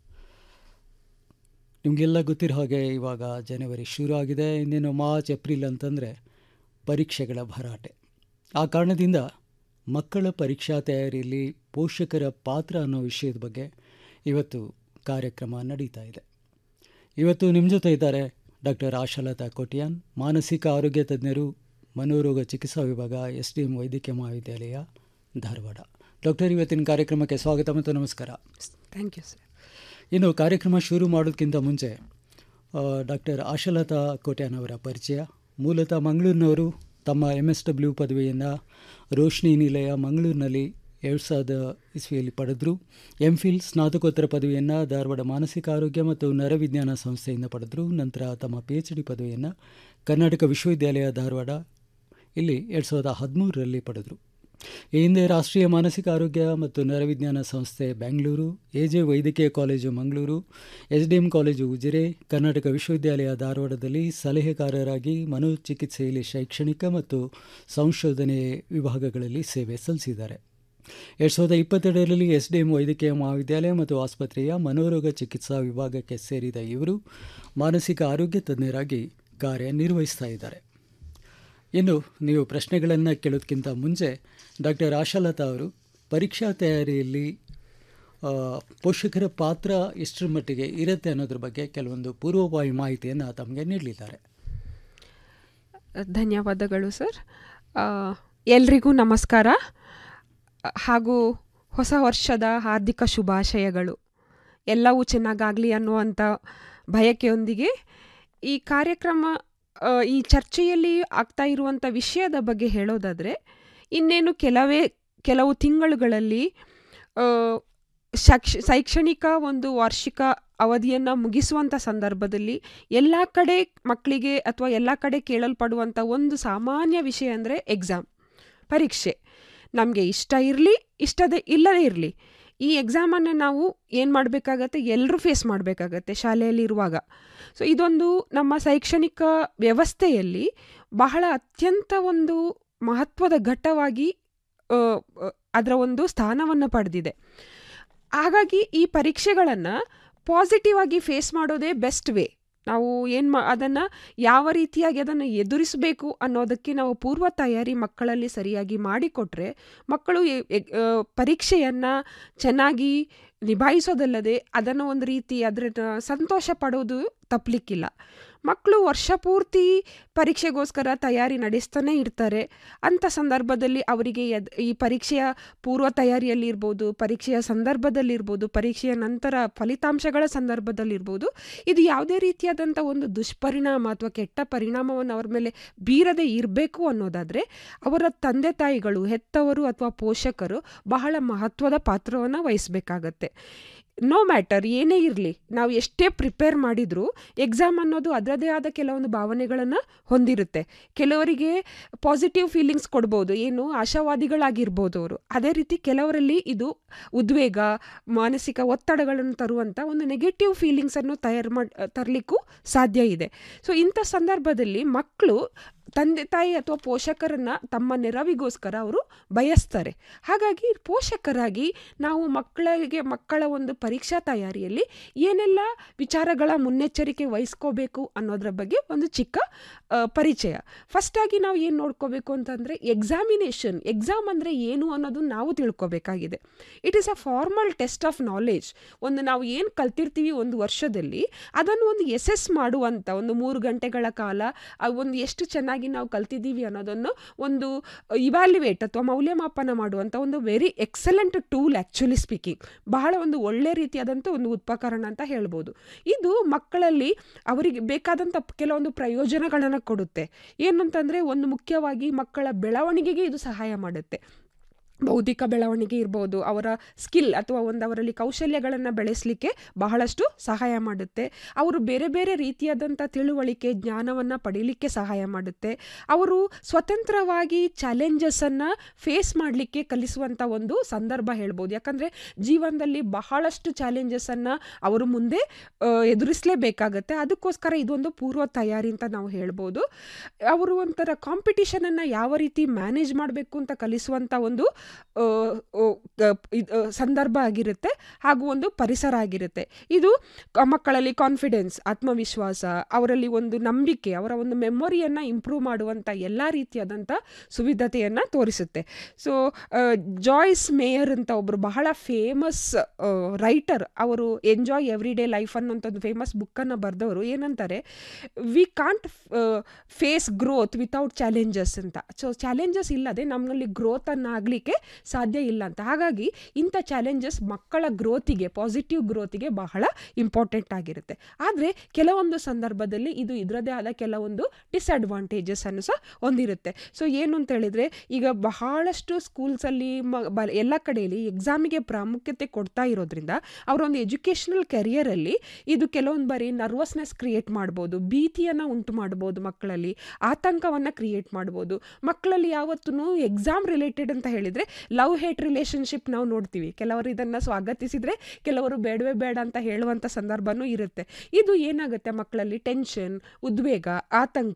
[SPEAKER 22] ನಿಮಗೆಲ್ಲ ಗೊತ್ತಿರೋ ಹಾಗೆ ಇವಾಗ ಜನವರಿ ಶುರು ಆಗಿದೆ ಇನ್ನೇನು ಮಾರ್ಚ್ ಏಪ್ರಿಲ್ ಅಂತಂದರೆ ಪರೀಕ್ಷೆಗಳ ಭರಾಟೆ ಆ ಕಾರಣದಿಂದ ಮಕ್ಕಳ ಪರೀಕ್ಷಾ ತಯಾರಿಯಲ್ಲಿ ಪೋಷಕರ ಪಾತ್ರ ಅನ್ನೋ ವಿಷಯದ ಬಗ್ಗೆ ಇವತ್ತು ಕಾರ್ಯಕ್ರಮ ನಡೀತಾ ಇದೆ ಇವತ್ತು ನಿಮ್ಮ ಜೊತೆ ಇದ್ದಾರೆ ಡಾಕ್ಟರ್ ಆಶಾಲತಾ ಕೋಟಿಯಾನ್ ಮಾನಸಿಕ ಆರೋಗ್ಯ ತಜ್ಞರು ಮನೋರೋಗ ಚಿಕಿತ್ಸಾ ವಿಭಾಗ ಎಸ್ ಡಿ ಎಂ ವೈದ್ಯಕೀಯ ಮಹಾವಿದ್ಯಾಲಯ ಧಾರವಾಡ ಡಾಕ್ಟರ್ ಇವತ್ತಿನ ಕಾರ್ಯಕ್ರಮಕ್ಕೆ ಸ್ವಾಗತ ಮತ್ತು ನಮಸ್ಕಾರ
[SPEAKER 23] ಥ್ಯಾಂಕ್ ಯು ಸರ್
[SPEAKER 22] ಇನ್ನು ಕಾರ್ಯಕ್ರಮ ಶುರು ಮಾಡೋದಕ್ಕಿಂತ ಮುಂಚೆ ಡಾಕ್ಟರ್ ಆಶಾಲತಾ ಕೋಟ್ಯಾನ್ ಅವರ ಪರಿಚಯ ಮೂಲತಃ ಮಂಗಳೂರಿನವರು ತಮ್ಮ ಎಮ್ ಎಸ್ ಡಬ್ಲ್ಯೂ ಪದವಿಯನ್ನು ರೋಶ್ನಿ ನಿಲಯ ಮಂಗಳೂರಿನಲ್ಲಿ ಎರಡು ಸಾವಿರದ ಇಸ್ವಿಯಲ್ಲಿ ಪಡೆದರು ಎಂ ಫಿಲ್ ಸ್ನಾತಕೋತ್ತರ ಪದವಿಯನ್ನು ಧಾರವಾಡ ಮಾನಸಿಕ ಆರೋಗ್ಯ ಮತ್ತು ನರವಿಜ್ಞಾನ ಸಂಸ್ಥೆಯಿಂದ ಪಡೆದರು ನಂತರ ತಮ್ಮ ಪಿ ಎಚ್ ಡಿ ಪದವಿಯನ್ನು ಕರ್ನಾಟಕ ವಿಶ್ವವಿದ್ಯಾಲಯ ಧಾರವಾಡ ಇಲ್ಲಿ ಎರಡು ಸಾವಿರದ ಹದಿಮೂರರಲ್ಲಿ ಪಡೆದರು ಈ ಹಿಂದೆ ರಾಷ್ಟ್ರೀಯ ಮಾನಸಿಕ ಆರೋಗ್ಯ ಮತ್ತು ನರವಿಜ್ಞಾನ ಸಂಸ್ಥೆ ಬೆಂಗಳೂರು ಎ ಜೆ ವೈದ್ಯಕೀಯ college Mangaluru H D M college Ujire Karnataka ವಿಶ್ವವಿದ್ಯಾಲಯ ಧಾರವಾಡದಲ್ಲಿ ಸಲಹೆಗಾರರಾಗಿ ಮನೋಚಿಕಿತ್ಸೆಯಲ್ಲಿ ಶೈಕ್ಷಣಿಕ ಮತ್ತು ಸಂಶೋಧನೆ ವಿಭಾಗಗಳಲ್ಲಿ ಸೇವೆ ಸಲ್ಲಿಸಿದ್ದಾರೆ ಎರಡು ಸಾವಿರದ ಇಪ್ಪತ್ತೆರಡರಲ್ಲಿ ಎಸ್ ಡಿ ಎಂ ವೈದ್ಯಕೀಯ ಮಹಾವಿದ್ಯಾಲಯ ಮತ್ತು ಆಸ್ಪತ್ರೆಯ ಮನೋರೋಗ ಚಿಕಿತ್ಸಾ ವಿಭಾಗಕ್ಕೆ ಸೇರಿದ ಇವರು ಮಾನಸಿಕ ಆರೋಗ್ಯ ತಜ್ಞರಾಗಿ ಕಾರ್ಯನಿರ್ವಹಿಸ್ತಾ ಇದ್ದಾರೆ ಇನ್ನು ನೀವು ಪ್ರಶ್ನೆಗಳನ್ನು ಕೇಳೋದಕ್ಕಿಂತ ಮುಂಚೆ ಡಾಕ್ಟರ್ ಆಶಾಲತಾ ಅವರು ಪರೀಕ್ಷಾ ತಯಾರಿಯಲ್ಲಿ ಆ, ಪೋಷಕರ ಪಾತ್ರ ಎಷ್ಟರ ಮಟ್ಟಿಗೆ ಇರುತ್ತೆ ಅನ್ನೋದ್ರ ಬಗ್ಗೆ ಕೆಲವೊಂದು ಪೂರ್ವಭಾವಿ ಮಾಹಿತಿಯನ್ನು ತಮಗೆ ನೀಡಲಿದ್ದಾರೆ
[SPEAKER 1] ಧನ್ಯವಾದಗಳು ಸರ್ ಆ, ಎಲ್ರಿಗೂ ನಮಸ್ಕಾರ ಹಾಗೂ ಹೊಸ ವರ್ಷದ ಹಾರ್ದಿಕ ಶುಭಾಶಯಗಳು ಎಲ್ಲವೂ ಚೆನ್ನಾಗಾಗಲಿ ಅನ್ನುವಂಥ ಬಯಕೆಯೊಂದಿಗೆ ಈ ಕಾರ್ಯಕ್ರಮ ಆ, ಈ ಚರ್ಚೆಯಲ್ಲಿ ಆಗ್ತಾ ಇರುವಂಥ ವಿಷಯದ ಬಗ್ಗೆ ಹೇಳೋದಾದರೆ ಇನ್ನೇನು ಕೆಲವೇ ಕೆಲವು ತಿಂಗಳುಗಳಲ್ಲಿ ಆ, ಶೈಕ್ಷ ಶೈಕ್ಷಣಿಕ ಒಂದು ವಾರ್ಷಿಕ ಅವಧಿಯನ್ನು ಮುಗಿಸುವಂಥ ಸಂದರ್ಭದಲ್ಲಿ ಎಲ್ಲ ಕಡೆ ಮಕ್ಕಳಿಗೆ ಅಥವಾ ಎಲ್ಲ ಕಡೆ ಕೇಳಲ್ಪಡುವಂಥ ಒಂದು ಸಾಮಾನ್ಯ ವಿಷಯ ಅಂದರೆ ಎಕ್ಸಾಮ್ ಪರೀಕ್ಷೆ ನಮಗೆ ಇಷ್ಟ ಇರಲಿ ಇಷ್ಟದೇ ಇಲ್ಲದೇ ಇರಲಿ ಈ ಎಕ್ಸಾಮನ್ನು ನಾವು ಏನು ಮಾಡಬೇಕಾಗತ್ತೆ ಎಲ್ಲರೂ ಫೇಸ್ ಮಾಡಬೇಕಾಗತ್ತೆ ಶಾಲೆಯಲ್ಲಿ ಇರುವಾಗ ಸೊ ಇದೊಂದು ನಮ್ಮ ಶೈಕ್ಷಣಿಕ ವ್ಯವಸ್ಥೆಯಲ್ಲಿ ಬಹಳ ಅತ್ಯಂತ ಒಂದು ಮಹತ್ವದ ಘಟ್ಟವಾಗಿ ಆ, ಆ, ಅದರ ಒಂದು ಸ್ಥಾನವನ್ನು ಪಡೆದಿದೆ ಹಾಗಾಗಿ ಈ ಪರೀಕ್ಷೆಗಳನ್ನು ಪಾಸಿಟಿವ್ ಆಗಿ ಫೇಸ್ ಮಾಡೋದೇ ಬೆಸ್ಟ್ ವೇ ನಾವು ಏನು ಮಾ ಅದನ್ನು ಯಾವ ರೀತಿಯಾಗಿ ಅದನ್ನು ಎದುರಿಸಬೇಕು ಅನ್ನೋದಕ್ಕೆ ನಾವು ಪೂರ್ವ ತಯಾರಿ ಮಕ್ಕಳಲ್ಲಿ ಸರಿಯಾಗಿ ಮಾಡಿಕೊಟ್ರೆ ಮಕ್ಕಳು ಎ- ಎ- ಆ, ಪರೀಕ್ಷೆಯನ್ನು ಚೆನ್ನಾಗಿ ನಿಭಾಯಿಸೋದಲ್ಲದೆ ಅದನ್ನು ಒಂದು ರೀತಿ ಅದರ ಸಂತೋಷ ಪಡೋದು ತಪ್ಪಲಿಕ್ಕಿಲ್ಲ ಮಕ್ಕಳು ವರ್ಷ ಪೂರ್ತಿ ಪರೀಕ್ಷೆಗೋಸ್ಕರ ತಯಾರಿ ನಡೆಸ್ತಾನೆ ಇರ್ತಾರೆ ಅಂಥ ಸಂದರ್ಭದಲ್ಲಿ ಅವರಿಗೆ ಎದ್ ಈ ಪರೀಕ್ಷೆಯ ಪೂರ್ವ ತಯಾರಿಯಲ್ಲಿ ಇರ್ಬೋದು ಪರೀಕ್ಷೆಯ ಸಂದರ್ಭದಲ್ಲಿರ್ಬೋದು ಪರೀಕ್ಷೆಯ ನಂತರ ಫಲಿತಾಂಶಗಳ ಸಂದರ್ಭದಲ್ಲಿರ್ಬೋದು ಇದು ಯಾವುದೇ ರೀತಿಯಾದಂಥ ಒಂದು ದುಷ್ಪರಿಣಾಮ ಅಥವಾ ಕೆಟ್ಟ ಪರಿಣಾಮವನ್ನು ಅವ್ರ ಮೇಲೆ ಬೀರದೇ ಇರಬೇಕು ಅನ್ನೋದಾದರೆ ಅವರ ತಂದೆ ತಾಯಿಗಳು ಹೆತ್ತವರು ಅಥವಾ ಪೋಷಕರು ಬಹಳ ಮಹತ್ವದ ಪಾತ್ರವನ್ನು ವಹಿಸಬೇಕಾಗತ್ತೆ ನೋ ಮ್ಯಾಟರ್ ಏನೇ ಇರಲಿ ನಾವು ಎಷ್ಟೇ ಪ್ರಿಪೇರ್ ಮಾಡಿದರೂ ಎಕ್ಸಾಮ್ ಅನ್ನೋದು ಅದರದೇ ಆದ ಕೆಲವೊಂದು ಭಾವನೆಗಳನ್ನು ಹೊಂದಿರುತ್ತೆ ಕೆಲವರಿಗೆ ಪಾಸಿಟಿವ್ ಫೀಲಿಂಗ್ಸ್ ಕೊಡ್ಬೋದು ಏನು ಆಶಾವಾದಿಗಳಾಗಿರ್ಬೋದು ಅವರು ಅದೇ ರೀತಿ ಕೆಲವರಲ್ಲಿ ಇದು ಉದ್ವೇಗ ಮಾನಸಿಕ ಒತ್ತಡಗಳನ್ನು ತರುವಂಥ ಒಂದು ನೆಗೆಟಿವ್ ಫೀಲಿಂಗ್ಸನ್ನು ತಯಾರು ಮಾಡಿ ತರಲಿಕ್ಕೂ ಸಾಧ್ಯ ಇದೆ ಸೊ ಇಂಥ ಸಂದರ್ಭದಲ್ಲಿ ಮಕ್ಕಳು ತಂದೆ ತಾಯಿ ಅಥವಾ ಪೋಷಕರನ್ನು ತಮ್ಮ ನೆರವಿಗೋಸ್ಕರ ಅವರು ಬಯಸ್ತಾರೆ ಹಾಗಾಗಿ ಪೋಷಕರಾಗಿ ನಾವು ಮಕ್ಕಳಿಗೆ ಮಕ್ಕಳ ಒಂದು ಪರೀಕ್ಷಾ ತಯಾರಿಯಲ್ಲಿ ಏನೆಲ್ಲ ವಿಚಾರಗಳ ಮುನ್ನೆಚ್ಚರಿಕೆ ವಹಿಸ್ಕೋಬೇಕು ಅನ್ನೋದ್ರ ಬಗ್ಗೆ ಒಂದು ಚಿಕ್ಕ ಆ, ಪರಿಚಯ ಫಸ್ಟಾಗಿ ನಾವು ಏನು ನೋಡ್ಕೋಬೇಕು ಅಂತಂದರೆ ಎಕ್ಸಾಮಿನೇಷನ್ ಎಕ್ಸಾಮ್ ಅಂದರೆ ಏನು ಅನ್ನೋದು ನಾವು ತಿಳ್ಕೊಬೇಕಾಗಿದೆ it is a formal test of knowledge ಒಂದು ನಾವು ಏನು ಕಲ್ತಿರ್ತೀವಿ ಒಂದು ವರ್ಷದಲ್ಲಿ ಅದನ್ನು ಒಂದು ಎಸೆಸ್ ಮಾಡುವಂಥ ಒಂದು ಮೂರು ಗಂಟೆಗಳ ಕಾಲ ಆ ಒಂದು ಎಷ್ಟು ಚೆನ್ನಾಗಿ ನಾವು ಕಲ್ತಿದ್ದೀವಿ ಅನ್ನೋದನ್ನು ಒಂದು ಇವ್ಯಾಲ್ಯುವೇಟ್ ಅಥವಾ ಮೌಲ್ಯಮಾಪನ ಮಾಡುವಂಥ ಒಂದು very excellent tool actually speaking ಬಹಳ ಒಂದು ಒಳ್ಳೆ ರೀತಿಯಾದಂಥ ಒಂದು ಉಪಕರಣ ಅಂತ ಹೇಳ್ಬೋದು ಇದು ಮಕ್ಕಳಲ್ಲಿ ಅವರಿಗೆ ಬೇಕಾದಂಥ ಕೆಲವೊಂದು ಪ್ರಯೋಜನಗಳನ್ನು ಕೊಡುತ್ತೆ ಏನಂತಂದರೆ ಒಂದು ಮುಖ್ಯವಾಗಿ ಮಕ್ಕಳ ಬೆಳವಣಿಗೆಗೆ ಇದು ಸಹಾಯ ಮಾಡುತ್ತೆ ಬೌದ್ಧಿಕ ಬೆಳವಣಿಗೆ ಇರ್ಬೋದು ಅವರ ಸ್ಕಿಲ್ ಅಥವಾ ಒಂದು ಅವರಲ್ಲಿ ಕೌಶಲ್ಯಗಳನ್ನು ಬೆಳೆಸಲಿಕ್ಕೆ ಬಹಳಷ್ಟು ಸಹಾಯ ಮಾಡುತ್ತೆ ಅವರು ಬೇರೆ ಬೇರೆ ರೀತಿಯಾದಂಥ ತಿಳುವಳಿಕೆ ಜ್ಞಾನವನ್ನು ಪಡೀಲಿಕ್ಕೆ ಸಹಾಯ ಮಾಡುತ್ತೆ ಅವರು ಸ್ವತಂತ್ರವಾಗಿ ಚಾಲೆಂಜಸನ್ನು ಫೇಸ್ ಮಾಡಲಿಕ್ಕೆ ಕಲಿಸುವಂಥ ಒಂದು ಸಂದರ್ಭ ಹೇಳ್ಬೋದು ಯಾಕಂದರೆ ಜೀವನದಲ್ಲಿ ಬಹಳಷ್ಟು ಚಾಲೆಂಜಸನ್ನು ಅವರು ಮುಂದೆ ಆ, ಎದುರಿಸಲೇಬೇಕಾಗತ್ತೆ ಅದಕ್ಕೋಸ್ಕರ ಇದೊಂದು ಪೂರ್ವ ತಯಾರಿ ಅಂತ ನಾವು ಹೇಳ್ಬೋದು ಅವರು ಒಂಥರ ಕಾಂಪಿಟಿಷನನ್ನು ಯಾವ ರೀತಿ ಮ್ಯಾನೇಜ್ ಮಾಡಬೇಕು ಅಂತ ಕಲಿಸುವಂಥ ಒಂದು ಆ, ಆ, ಗ- ಇದ್- ಆ, ಸಂದರ್ಭ ಆಗಿರುತ್ತೆ ಹಾಗೂ ಒಂದು ಪರಿಸರ ಆಗಿರುತ್ತೆ ಇದು ಕ- ಮಕ್ಕಳಲ್ಲಿ ಕಾನ್ಫಿಡೆನ್ಸ್ ಆತ್ಮವಿಶ್ವಾಸ ಅವರಲ್ಲಿ ಒಂದು ನಂಬಿಕೆ ಅವರ ಒಂದು ಮೆಮೊರಿಯನ್ನು ಇಂಪ್ರೂವ್ ಮಾಡುವಂಥ ಎಲ್ಲ ರೀತಿಯಾದಂಥ ಸುವಿಧತೆಯನ್ನು ತೋರಿಸುತ್ತೆ ಸೊ ಜಾಯ್ಸ್ ಮೇಯರ್ ಅಂತ ಒಬ್ಬರು ಬಹಳ ಫೇಮಸ್ ರೈಟರ್ ಅವರು ಎಂಜಾಯ್ ಎವ್ರಿ ಡೇ ಲೈಫ್ ಅನ್ನೋಂಥದ್ದು ಫೇಮಸ್ ಬುಕ್ಕನ್ನು ಬರೆದವರು ಏನಂತಾರೆ we can't face growth without challenges ಅಂತ ಸೊ ಚಾಲೆಂಜಸ್ ಇಲ್ಲದೆ ನಮ್ಮಲ್ಲಿ ಗ್ರೋತನ್ನು ಆಗಲಿಕ್ಕೆ ಸಾಧ್ಯ ಇಲ್ಲ ಅಂತ ಹಾಗಾಗಿ ಇಂಥ ಚಾಲೆಂಜಸ್ ಮಕ್ಕಳ ಗ್ರೋತಿಗೆ ಪಾಸಿಟಿವ್ ಗ್ರೋತಿಗೆ ಬಹಳ ಇಂಪಾರ್ಟೆಂಟ್ ಆಗಿರುತ್ತೆ ಆದರೆ ಕೆಲವೊಂದು ಸಂದರ್ಭದಲ್ಲಿ ಇದು ಇದರದೇ ಆದ ಕೆಲವೊಂದು ಡಿಸ್ಅಡ್ವಾಂಟೇಜಸ್ ಅನ್ನು ಸಹ ಹೊಂದಿರುತ್ತೆ ಸೊ ಏನು ಅಂತ ಹೇಳಿದರೆ ಈಗ ಬಹಳಷ್ಟು ಸ್ಕೂಲ್ಸಲ್ಲಿ ಮ ಬ ಎಲ್ಲ ಕಡೆಯಲ್ಲಿ ಎಕ್ಸಾಮಿಗೆ ಪ್ರಾಮುಖ್ಯತೆ ಕೊಡ್ತಾ ಇರೋದ್ರಿಂದ ಅವರೊಂದು ಎಜುಕೇಷನಲ್ ಕೆರಿಯರಲ್ಲಿ ಇದು ಕೆಲವೊಂದು ಬಾರಿ ನರ್ವಸ್ನೆಸ್ ಕ್ರಿಯೇಟ್ ಮಾಡ್ಬೋದು ಭೀತಿಯನ್ನು ಉಂಟು ಮಾಡ್ಬೋದು ಮಕ್ಕಳಲ್ಲಿ ಆತಂಕವನ್ನು ಕ್ರಿಯೇಟ್ ಮಾಡ್ಬೋದು ಮಕ್ಕಳಲ್ಲಿ ಯಾವತ್ತೂ ಎಕ್ಸಾಮ್ ರಿಲೇಟೆಡ್ ಅಂತ ಹೇಳಿದರೆ ಲವ್ ಹೇಟ್ ರಿಲೇಷನ್ಶಿಪ್ ನಾವು ನೋಡ್ತೀವಿ ಕೆಲವರು ಇದನ್ನು ಸ್ವಾಗತಿಸಿದರೆ ಕೆಲವರು ಬೇಡವೇ ಬೇಡ ಅಂತ ಹೇಳುವಂಥ ಸಂದರ್ಭನೂ ಇರುತ್ತೆ ಇದು ಏನಾಗುತ್ತೆ ಮಕ್ಕಳಲ್ಲಿ ಟೆನ್ಷನ್ ಉದ್ವೇಗ ಆತಂಕ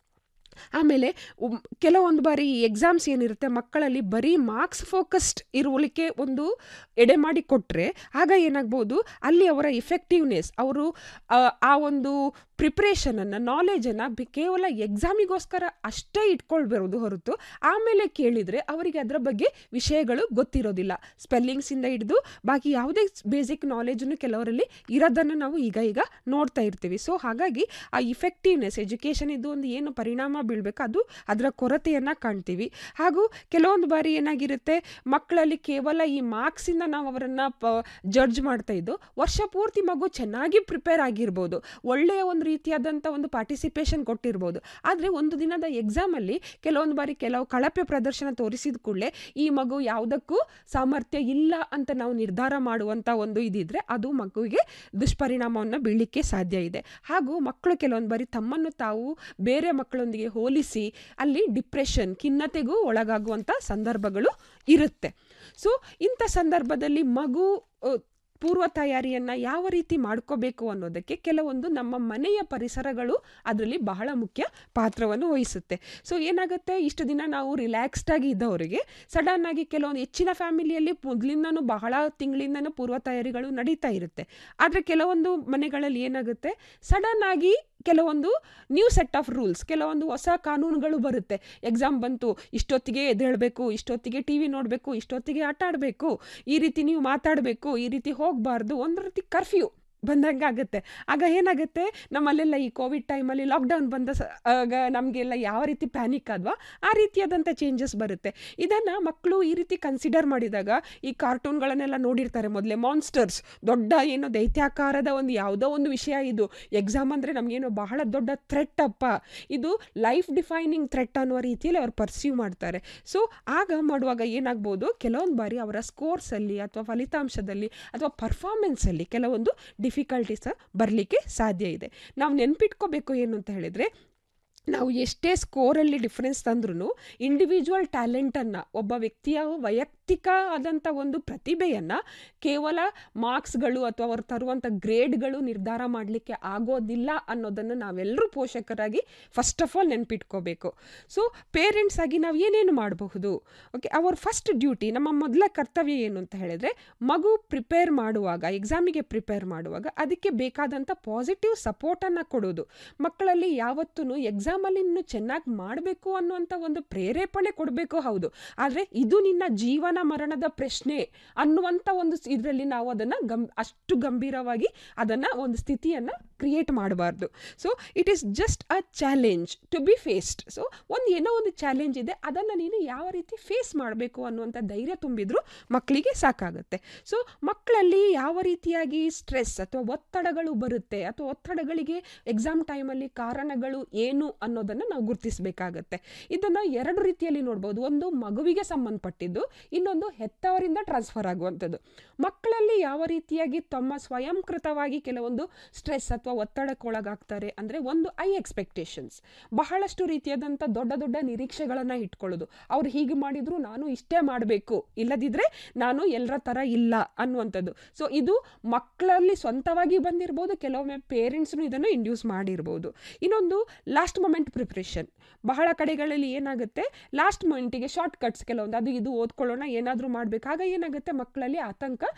[SPEAKER 1] ಆಮೇಲೆ ಉಮ್, ಕೆಲವೊಂದು ಬಾರಿ ಈ ಎಕ್ಸಾಮ್ಸ್ ಏನಿರುತ್ತೆ ಮಕ್ಕಳಲ್ಲಿ ಬರೀ ಮಾರ್ಕ್ಸ್ ಫೋಕಸ್ಡ್ ಇರುವಲಿಕ್ಕೆ ಒಂದು ಎಡೆ ಮಾಡಿ ಕೊಟ್ಟರೆ ಆಗ ಏನಾಗ್ಬೋದು ಅಲ್ಲಿ ಅವರ ಇಫೆಕ್ಟಿವ್ನೆಸ್ ಅವರು ಆ, ಆ ಒಂದು ಪ್ರಿಪ್ರೇಷನನ್ನು ನಾಲೆಜನ್ನು ಬಿ ಕೇವಲ ಎಕ್ಸಾಮಿಗೋಸ್ಕರ ಅಷ್ಟೇ ಇಟ್ಕೊಳ್ಬರೋದು ಹೊರತು ಆಮೇಲೆ ಕೇಳಿದರೆ ಅವರಿಗೆ ಅದರ ಬಗ್ಗೆ ವಿಷಯಗಳು ಗೊತ್ತಿರೋದಿಲ್ಲ ಸ್ಪೆಲ್ಲಿಂಗ್ಸಿಂದ ಹಿಡಿದು ಬಾಕಿ ಯಾವುದೇ ಬೇಸಿಕ್ ನಾಲೆಜನ್ನು ಕೆಲವರಲ್ಲಿ ಇರೋದನ್ನು ನಾವು ಈಗ ಈಗ ನೋಡ್ತಾ ಇರ್ತೀವಿ ಸೊ ಹಾಗಾಗಿ ಆ ಇಫೆಕ್ಟಿವ್ನೆಸ್ ಎಜುಕೇಷನ್ ಇದು ಒಂದು ಏನು ಪರಿಣಾಮ ಬೀಳಬೇಕು ಅದು ಅದರ ಕೊರತೆಯನ್ನು ಕಾಣ್ತೀವಿ ಹಾಗೂ ಕೆಲವೊಂದು ಬಾರಿ ಏನಾಗಿರುತ್ತೆ ಮಕ್ಕಳಲ್ಲಿ ಕೇವಲ ಈ ಮಾರ್ಕ್ಸಿಂದ ನಾವು ಅವರನ್ನು ಪ ಜಡ್ಜ್ ಮಾಡ್ತಾ ಇದ್ದು ವರ್ಷ ಪೂರ್ತಿ ಮಗು ಚೆನ್ನಾಗಿ ಪ್ರಿಪೇರ್ ಆಗಿರ್ಬೋದು ಒಳ್ಳೆಯ ಒಂದು ರೀತಿಯಾದಂಥ ಒಂದು ಪಾರ್ಟಿಸಿಪೇಷನ್ ಕೊಟ್ಟಿರ್ಬೋದು ಆದರೆ ಒಂದು ದಿನದ ಎಕ್ಸಾಮಲ್ಲಿ ಕೆಲವೊಂದು ಬಾರಿ ಕೆಲವು ಕಳಪೆ ಪ್ರದರ್ಶನ ತೋರಿಸಿದ ಕೂಡಲೇ ಈ ಮಗು ಯಾವುದಕ್ಕೂ ಸಾಮರ್ಥ್ಯ ಇಲ್ಲ ಅಂತ ನಾವು ನಿರ್ಧಾರ ಮಾಡುವಂಥ ಒಂದು ಇದಿದ್ರೆ ಅದು ಮಗುವಿಗೆ ದುಷ್ಪರಿಣಾಮವನ್ನು ಬೀಳಲಿಕ್ಕೆ ಸಾಧ್ಯ ಇದೆ ಹಾಗೂ ಮಕ್ಕಳು ಕೆಲವೊಂದು ಬಾರಿ ತಮ್ಮನ್ನು ತಾವು ಬೇರೆ ಮಕ್ಕಳೊಂದಿಗೆ ಹೋಲಿಸಿ ಅಲ್ಲಿ ಡಿಪ್ರೆಷನ್ ಖಿನ್ನತೆಗೂ ಒಳಗಾಗುವಂಥ ಸಂದರ್ಭಗಳು ಇರುತ್ತೆ ಸೊ ಇಂಥ ಸಂದರ್ಭದಲ್ಲಿ ಮಗು ಅ, ಪೂರ್ವ ತಯಾರಿಯನ್ನು ಯಾವ ರೀತಿ ಮಾಡ್ಕೋಬೇಕು ಅನ್ನೋದಕ್ಕೆ ಕೆಲವೊಂದು ನಮ್ಮ ಮನೆಯ ಪರಿಸರಗಳು ಅದರಲ್ಲಿ ಬಹಳ ಮುಖ್ಯ ಪಾತ್ರವನ್ನು ವಹಿಸುತ್ತೆ ಸೊ ಏನಾಗುತ್ತೆ ಇಷ್ಟು ದಿನ ನಾವು ರಿಲ್ಯಾಕ್ಸ್ಡ್ ಆಗಿ ಇದ್ದವರಿಗೆ ಸಡನ್ ಆಗಿ ಕೆಲವೊಂದು ಹೆಚ್ಚಿನ ಫ್ಯಾಮಿಲಿಯಲ್ಲಿ ಮೊದಲಿಂದನೂ ಬಹಳ ತಿಂಗಳಿಂದನೂ ಪೂರ್ವ ತಯಾರಿಗಳು ನಡೀತಾ ಇರುತ್ತೆ ಆದರೆ ಕೆಲವೊಂದು ಮನೆಗಳಲ್ಲಿ ಏನಾಗುತ್ತೆ ಸಡನ್ ಆಗಿ ಕೆಲವೊಂದು ನ್ಯೂ ಸೆಟ್ ಆಫ್ ರೂಲ್ಸ್ ಕೆಲವೊಂದು ಹೊಸ ಕಾನೂನುಗಳು ಬರುತ್ತೆ ಎಕ್ಸಾಮ್ ಬಂತು ಇಷ್ಟೊತ್ತಿಗೆ ಎದ್ದೇಳಬೇಕು ಇಷ್ಟೊತ್ತಿಗೆ ಟಿ ವಿ ನೋಡಬೇಕು ಇಷ್ಟೊತ್ತಿಗೆ ಆಟ ಆಡಬೇಕು ಈ ರೀತಿ ನೀವು ಮಾತಾಡಬೇಕು ಈ ರೀತಿ ಹೋಗಬಾರ್ದು ಒಂದು ರೀತಿ ಕರ್ಫ್ಯೂ ಬಂದಂಗೆ ಆಗುತ್ತೆ ಆಗ ಏನಾಗುತ್ತೆ ನಮ್ಮಲ್ಲೆಲ್ಲ ಈ ಕೋವಿಡ್ ಟೈಮಲ್ಲಿ ಲಾಕ್ಡೌನ್ ಬಂದ ಸ ಆಗ ನಮಗೆಲ್ಲ ಯಾವ ರೀತಿ ಪ್ಯಾನಿಕ್ ಆದ್ವಾ ಆ ರೀತಿಯಾದಂಥ ಚೇಂಜಸ್ ಬರುತ್ತೆ ಇದನ್ನು ಮಕ್ಕಳು ಈ ರೀತಿ ಕನ್ಸಿಡರ್ ಮಾಡಿದಾಗ ಈ ಕಾರ್ಟೂನ್ಗಳನ್ನೆಲ್ಲ ನೋಡಿರ್ತಾರೆ ಮೊದಲೇ ಮಾನ್ಸ್ಟರ್ಸ್ ದೊಡ್ಡ ಏನು ದೈತ್ಯಾಕಾರದ ಒಂದು ಯಾವುದೋ ಒಂದು ವಿಷಯ ಇದು ಎಕ್ಸಾಮ್ ಅಂದರೆ ನಮಗೇನೋ ಬಹಳ ದೊಡ್ಡ ಥ್ರೆಟ್ ಅಪ್ಪ ಇದು ಲೈಫ್ ಡಿಫೈನಿಂಗ್ ಥ್ರೆಟ್ ಅನ್ನುವ ರೀತಿಯಲ್ಲಿ ಅವ್ರು ಪರ್ಸೀವ್ ಮಾಡ್ತಾರೆ ಸೊ ಆಗ ಮಾಡುವಾಗ ಏನಾಗ್ಬೋದು ಕೆಲವೊಂದು ಬಾರಿ ಅವರ ಸ್ಕೋರ್ಸಲ್ಲಿ ಅಥವಾ ಫಲಿತಾಂಶದಲ್ಲಿ ಅಥವಾ ಪರ್ಫಾರ್ಮೆನ್ಸಲ್ಲಿ ಕೆಲವೊಂದು ಡಿಫಿಕಲ್ಟೀಸ್ ಬರಲಿಕ್ಕೆ ಸಾಧ್ಯ ಇದೆ ನಾವು ನೆನ್ಪಿಟ್ಕೋಬೇಕು ಏನು ಅಂತ ಹೇಳಿದರೆ ನಾವು ಎಷ್ಟೇ ಸ್ಕೋರಲ್ಲಿ ಡಿಫ್ರೆನ್ಸ್ ತಂದ್ರೂ ಇಂಡಿವಿಜುವಲ್ ಟ್ಯಾಲೆಂಟನ್ನು ಒಬ್ಬ ವ್ಯಕ್ತಿಯ ವೈಯಕ್ತಿಕ ಆದಂಥ ಒಂದು ಪ್ರತಿಭೆಯನ್ನು ಕೇವಲ ಮಾರ್ಕ್ಸ್ಗಳು ಅಥವಾ ಅವ್ರು ತರುವಂಥ ಗ್ರೇಡ್ಗಳು ನಿರ್ಧಾರ ಮಾಡಲಿಕ್ಕೆ ಆಗೋದಿಲ್ಲ ಅನ್ನೋದನ್ನು ನಾವೆಲ್ಲರೂ ಪೋಷಕರಾಗಿ ಫಸ್ಟ್ ಆಫ್ ಆಲ್ ನೆನ್ಪಿಟ್ಕೋಬೇಕು ಸೊ ಪೇರೆಂಟ್ಸ್ ಆಗಿ ನಾವು ಏನೇನು ಮಾಡಬಹುದು ಓಕೆ ಅವರ ಫಸ್ಟ್ ಡ್ಯೂಟಿ ನಮ್ಮ ಮೊದಲ ಕರ್ತವ್ಯ ಏನು ಅಂತ ಹೇಳಿದ್ರೆ ಮಗು ಪ್ರಿಪೇರ್ ಮಾಡುವಾಗ ಎಕ್ಸಾಮಿಗೆ ಪ್ರಿಪೇರ್ ಮಾಡುವಾಗ ಅದಕ್ಕೆ ಬೇಕಾದಂಥ ಪಾಸಿಟಿವ್ ಸಪೋರ್ಟನ್ನು ಕೊಡೋದು ಮಕ್ಕಳಲ್ಲಿ ಯಾವತ್ತೂ ಎಕ್ಸಾಮಲ್ಲಿ ಇನ್ನೂ ಚೆನ್ನಾಗಿ ಮಾಡಬೇಕು ಅನ್ನುವಂಥ ಒಂದು ಪ್ರೇರೇಪಣೆ ಕೊಡಬೇಕು ಹೌದು ಆದರೆ ಇದು ನಿನ್ನ ಜೀವನ ಮರಣದ ಪ್ರಶ್ನೆ ಅನ್ನುವಂಥ ಒಂದು ಇದರಲ್ಲಿ ನಾವು ಅದನ್ನು ಗಂ ಅಷ್ಟು ಗಂಭೀರವಾಗಿ ಅದನ್ನು ಒಂದು ಸ್ಥಿತಿಯನ್ನು ಕ್ರಿಯೇಟ್ ಮಾಡಬಾರ್ದು so it is just a challenge to be faced so ಒಂದು ಏನೋ ಒಂದು ಚಾಲೆಂಜ್ ಇದೆ ಅದನ್ನು ನೀನು ಯಾವ ರೀತಿ ಫೇಸ್ ಮಾಡಬೇಕು ಅನ್ನುವಂಥ ಧೈರ್ಯ ತುಂಬಿದ್ರು ಮಕ್ಕಳಿಗೆ ಸಾಕಾಗುತ್ತೆ ಸೊ ಮಕ್ಕಳಲ್ಲಿ ಯಾವ ರೀತಿಯಾಗಿ ಸ್ಟ್ರೆಸ್ ಅಥವಾ ಒತ್ತಡಗಳು ಬರುತ್ತೆ ಅಥವಾ ಒತ್ತಡಗಳಿಗೆ ಎಕ್ಸಾಮ್ ಟೈಮಲ್ಲಿ ಕಾರಣಗಳು ಏನು ಅನ್ನೋದನ್ನು ನಾವು ಗುರುತಿಸಬೇಕಾಗತ್ತೆ ಇದನ್ನು ಎರಡು ರೀತಿಯಲ್ಲಿ ನೋಡ್ಬೋದು ಒಂದು ಮಗುವಿಗೆ ಸಂಬಂಧಪಟ್ಟಿದ್ದು ಇನ್ನೊಂದು ಹೆತ್ತವರಿಂದ ಟ್ರಾನ್ಸ್ಫರ್ ಆಗುವಂಥದ್ದು ಮಕ್ಕಳಲ್ಲಿ ಯಾವ ರೀತಿಯಾಗಿ ತಮ್ಮ ಸ್ವಯಂಕೃತವಾಗಿ ಕೆಲವೊಂದು ಸ್ಟ್ರೆಸ್ ಅಥವಾ ಒತ್ತಡಕ್ಕೊಳಗಾಗ್ತಾರೆ ಅಂದರೆ ಒಂದು ಐ ಎಕ್ಸ್ಪೆಕ್ಟೇಷನ್ಸ್ ಬಹಳಷ್ಟು ರೀತಿಯಾದಂಥ ದೊಡ್ಡ ದೊಡ್ಡ ನಿರೀಕ್ಷೆಗಳನ್ನು ಇಟ್ಕೊಳ್ಳೋದು ಅವ್ರು ಹೀಗೆ ಮಾಡಿದ್ರು ನಾನು ಇಷ್ಟೇ ಮಾಡಬೇಕು ಇಲ್ಲದಿದ್ದರೆ ನಾನು ಎಲ್ಲರ ಥರ ಇಲ್ಲ ಅನ್ನುವಂಥದ್ದು ಸೊ ಇದು ಮಕ್ಕಳಲ್ಲಿ ಸ್ವಂತವಾಗಿ ಬಂದಿರ್ಬೋದು ಕೆಲವೊಮ್ಮೆ ಪೇರೆಂಟ್ಸ್ನು ಇದನ್ನು ಇಂಡ್ಯೂಸ್ ಮಾಡಿರ್ಬೋದು ಇನ್ನೊಂದು ಲಾಸ್ಟ್ ಮೊಮೆಂಟ್ ಪ್ರಿಪ್ರೇಷನ್ ಬಹಳ ಕಡೆಗಳಲ್ಲಿ ಏನಾಗುತ್ತೆ ಲಾಸ್ಟ್ ಮೊಮೆಂಟಿಗೆ ಶಾರ್ಟ್ ಕಟ್ಸ್ ಕೆಲವೊಂದು ಅದು ಇದು ಓದ್ಕೊಳ್ಳೋಣ ಏನಾದರೂ ಮಾಡಬೇಕು ಆಗ ಏನಾಗುತ್ತೆ ಮಕ್ಕಳಲ್ಲಿ ಆತಂಕ ನ್ಯಾಚುರಲ್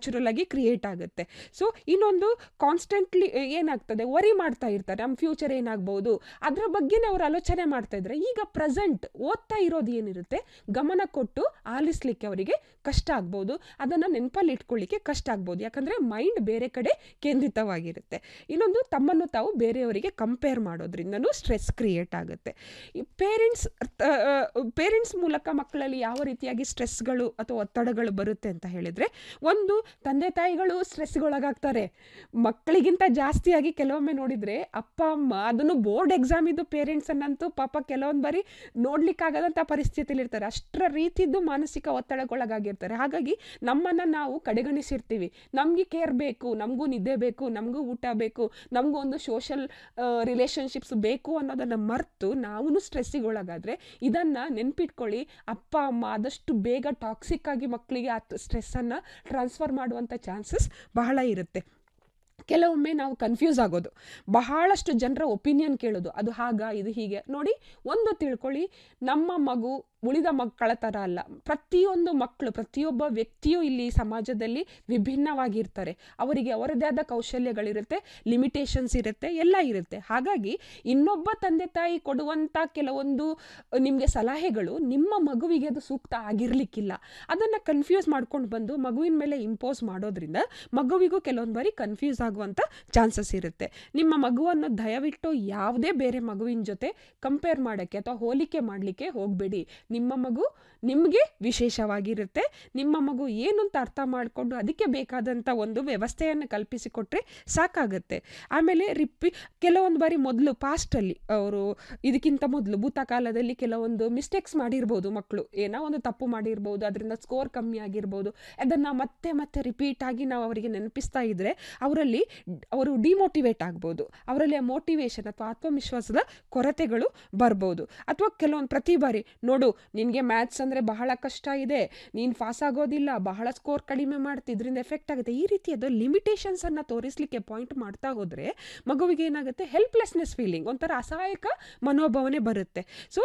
[SPEAKER 1] ನ್ಯಾಚುರಲ್ ಆಗಿ ಕ್ರಿಯೇಟ್ ಆಗುತ್ತೆ ಸೊ ಇನ್ನೊಂದು ಕಾನ್ಸ್ಟೆಂಟ್ಲಿ ಏನಾಗ್ತದೆ ವರಿ ಮಾಡ್ತಾ ಇರ್ತಾರೆ ನಮ್ಮ ಫ್ಯೂಚರ್ ಏನಾಗ್ಬೋದು ಅದರ ಬಗ್ಗೆನೇ ಅವ್ರು ಆಲೋಚನೆ ಮಾಡ್ತಾ ಇದ್ದಾರೆ ಈಗ ಪ್ರೆಸೆಂಟ್ ಓದ್ತಾ ಇರೋದು ಏನಿರುತ್ತೆ ಗಮನ ಕೊಟ್ಟು ಆಲಿಸ್ಲಿಕ್ಕೆ ಅವರಿಗೆ ಕಷ್ಟ ಆಗ್ಬೋದು ಅದನ್ನು ನೆನಪಲ್ಲಿ ಇಟ್ಕೊಳ್ಳಿಕ್ಕೆ ಕಷ್ಟ ಆಗ್ಬೋದು ಯಾಕಂದರೆ ಮೈಂಡ್ ಬೇರೆ ಕಡೆ ಕೇಂದ್ರಿತವಾಗಿರುತ್ತೆ ಇನ್ನೊಂದು ತಮ್ಮನ್ನು ತಾವು ಬೇರೆಯವರಿಗೆ ಕಂಪೇರ್ ಮಾಡೋದ್ರಿಂದನೂ ಸ್ಟ್ರೆಸ್ ಕ್ರಿಯೇಟ್ ಆಗುತ್ತೆ ಈ ಪೇರೆಂಟ್ಸ್ ಪೇರೆಂಟ್ಸ್ ಮೂಲಕ ಮಕ್ಕಳಲ್ಲಿ ಯಾವ ರೀತಿಯಾಗಿ ಸ್ಟ್ರೆಸ್ಗಳು ಅಥವಾ ಒತ್ತಡಗಳು ಬರುತ್ತೆ ಅಂತ ಹೇಳಿದರೆ ಒಂದು ತಂದೆ ತಾಯಿಗಳು ಸ್ಟ್ರೆಸ್ಗೊಳಗಾಗ್ತಾರೆ ಮಕ್ಕಳಿಗಿಂತ ಜಾಸ್ತಿಯಾಗಿ ಕೆಲವೊಮ್ಮೆ ನೋಡಿದರೆ ಅಪ್ಪ ಅಮ್ಮ ಅದನ್ನು ಬೋರ್ಡ್ ಎಕ್ಸಾಮ್ ಇದ್ದು ಪೇರೆಂಟ್ಸನ್ನಂತೂ ಪಾಪ ಕೆಲವೊಂದು ಬಾರಿ ನೋಡ್ಲಿಕ್ಕಾಗದಂಥ ಪರಿಸ್ಥಿತಿಲಿ ಇರ್ತಾರೆ ಅಷ್ಟರ ರೀತಿದ್ದು ಮಾನಸಿಕ ಒತ್ತಡಕ್ಕೊಳಗಾಗಿರ್ತಾರೆ ಹಾಗಾಗಿ ನಮ್ಮನ್ನು ನಾವು ಕಡೆಗಣಿಸಿರ್ತೀವಿ ನಮಗೆ ಕೇರ್ ಬೇಕು ನಮಗೂ ನಿದ್ದೆ ಬೇಕು ನಮಗೂ ಊಟ ಬೇಕು ನಮಗೂ ಒಂದು ಸೋಷಲ್ ರಿಲೇಷನ್ಶಿಪ್ಸ್ ಬೇಕು ಅನ್ನೋದನ್ನು ಮರೆತು ನಾವು ಸ್ಟ್ರೆಸ್ಸಿಗೆ ಒಳಗಾದರೆ ಇದನ್ನು ನೆನ್ಪಿಟ್ಕೊಳ್ಳಿ ಅಪ್ಪ ಅಮ್ಮ ಆದಷ್ಟು ಬೇಗ ಟಾಕ್ಸಿಕ್ ಆಗಿ ಮಕ್ಕಳಿಗೆ ಆ ಸ್ಟ್ರೆಸ್ಸನ್ನು ಟ್ರಾನ್ಸ್ಫರ್ ಮಾಡುವಂಥ ಚಾನ್ಸಸ್ ಬಹಳ ಇರುತ್ತೆ ಕೆಲವೊಮ್ಮೆ ನಾವು ಕನ್ಫ್ಯೂಸ್ ಆಗೋದು ಬಹಳಷ್ಟು ಜನರ ಒಪಿನಿಯನ್ ಕೇಳೋದು ಅದು ಹಾಗ ಇದು ಹೀಗೆ ನೋಡಿ ಒಂದು ತಿಳ್ಕೊಳ್ಳಿ ನಮ್ಮ ಮಗು ಉಳಿದ ಮಕ್ಕಳ ಥರ ಅಲ್ಲ ಪ್ರತಿಯೊಂದು ಮಕ್ಕಳು ಪ್ರತಿಯೊಬ್ಬ ವ್ಯಕ್ತಿಯೂ ಇಲ್ಲಿ ಸಮಾಜದಲ್ಲಿ ವಿಭಿನ್ನವಾಗಿರ್ತಾರೆ ಅವರಿಗೆ ಅವರದೇ ಆದ ಕೌಶಲ್ಯಗಳಿರುತ್ತೆ ಲಿಮಿಟೇಷನ್ಸ್ ಇರುತ್ತೆ ಎಲ್ಲ ಇರುತ್ತೆ ಹಾಗಾಗಿ ಇನ್ನೊಬ್ಬ ತಂದೆ ತಾಯಿ ಕೊಡುವಂಥ ಕೆಲವೊಂದು ನಿಮಗೆ ಸಲಹೆಗಳು ನಿಮ್ಮ ಮಗುವಿಗೆ ಅದು ಸೂಕ್ತ ಆಗಿರಲಿಕ್ಕಿಲ್ಲ ಅದನ್ನು ಕನ್ಫ್ಯೂಸ್ ಮಾಡ್ಕೊಂಡು ಬಂದು ಮಗುವಿನ ಮೇಲೆ ಇಂಪೋಸ್ ಮಾಡೋದ್ರಿಂದ ಮಗುವಿಗೂ ಕೆಲವೊಂದು ಬಾರಿ ಕನ್ಫ್ಯೂಸ್ ಆಗುವಂಥ ಚಾನ್ಸಸ್ ಇರುತ್ತೆ ನಿಮ್ಮ ಮಗುವನ್ನು ದಯವಿಟ್ಟು ಯಾವುದೇ ಬೇರೆ ಮಗುವಿನ ಜೊತೆ ಕಂಪೇರ್ ಮಾಡೋಕ್ಕೆ ಅಥವಾ ಹೋಲಿಕೆ ಮಾಡಲಿಕ್ಕೆ ಹೋಗಬೇಡಿ ನಿಮ್ಮ ಮಗು ನಿಮಗೆ ವಿಶೇಷವಾಗಿರುತ್ತೆ ನಿಮ್ಮ ಮಗು ಏನು ಅಂತ ಅರ್ಥ ಮಾಡಿಕೊಂಡು ಅದಕ್ಕೆ ಬೇಕಾದಂಥ ಒಂದು ವ್ಯವಸ್ಥೆಯನ್ನು ಕಲ್ಪಿಸಿಕೊಟ್ರೆ ಸಾಕಾಗುತ್ತೆ ಆಮೇಲೆ ರಿಪಿ ಕೆಲವೊಂದು ಬಾರಿ ಮೊದಲು ಪಾಸ್ಟಲ್ಲಿ ಅವರು ಇದಕ್ಕಿಂತ ಮೊದಲು ಭೂತಕಾಲದಲ್ಲಿ ಕೆಲವೊಂದು ಮಿಸ್ಟೇಕ್ಸ್ ಮಾಡಿರ್ಬೋದು ಮಕ್ಕಳು ಏನೋ ಒಂದು ತಪ್ಪು ಮಾಡಿರ್ಬೋದು ಅದರಿಂದ ಸ್ಕೋರ್ ಕಮ್ಮಿ ಆಗಿರ್ಬೋದು ಅದನ್ನು ಮತ್ತೆ ಮತ್ತೆ ರಿಪೀಟ್ ಆಗಿ ನಾವು ಅವರಿಗೆ ನೆನಪಿಸ್ತಾ ಇದ್ದರೆ ಅವರಲ್ಲಿ ಅವರು ಡಿಮೋಟಿವೇಟ್ ಆಗ್ಬೋದು ಅವರಲ್ಲಿ ಆ ಮೋಟಿವೇಶನ್ ಅಥವಾ ಆತ್ಮವಿಶ್ವಾಸದ ಕೊರತೆಗಳು ಬರ್ಬೋದು ಅಥವಾ ಕೆಲವೊಂದು ಪ್ರತಿ ಬಾರಿ ನೋಡು ನಿನಗೆ ಮ್ಯಾಥ್ಸ್ ಅಂದರೆ ಬಹಳ ಕಷ್ಟ ಇದೆ ನೀನು ಪಾಸ್ ಆಗೋದಿಲ್ಲ ಬಹಳ ಸ್ಕೋರ್ ಕಡಿಮೆ ಮಾಡ್ತಿ ಇದರಿಂದ ಎಫೆಕ್ಟ್ ಆಗುತ್ತೆ ಈ ರೀತಿಯಾದ ಲಿಮಿಟೇಷನ್ಸನ್ನು ತೋರಿಸಲಿಕ್ಕೆ ಪಾಯಿಂಟ್ ಮಾಡ್ತಾ ಹೋದರೆ ಮಗುವಿಗೆ ಏನಾಗುತ್ತೆ ಹೆಲ್ಪ್ಲೆಸ್ನೆಸ್ ಫೀಲಿಂಗ್ ಒಂಥರ ಅಸಹಾಯಕ ಮನೋಭಾವನೆ ಬರುತ್ತೆ ಸೊ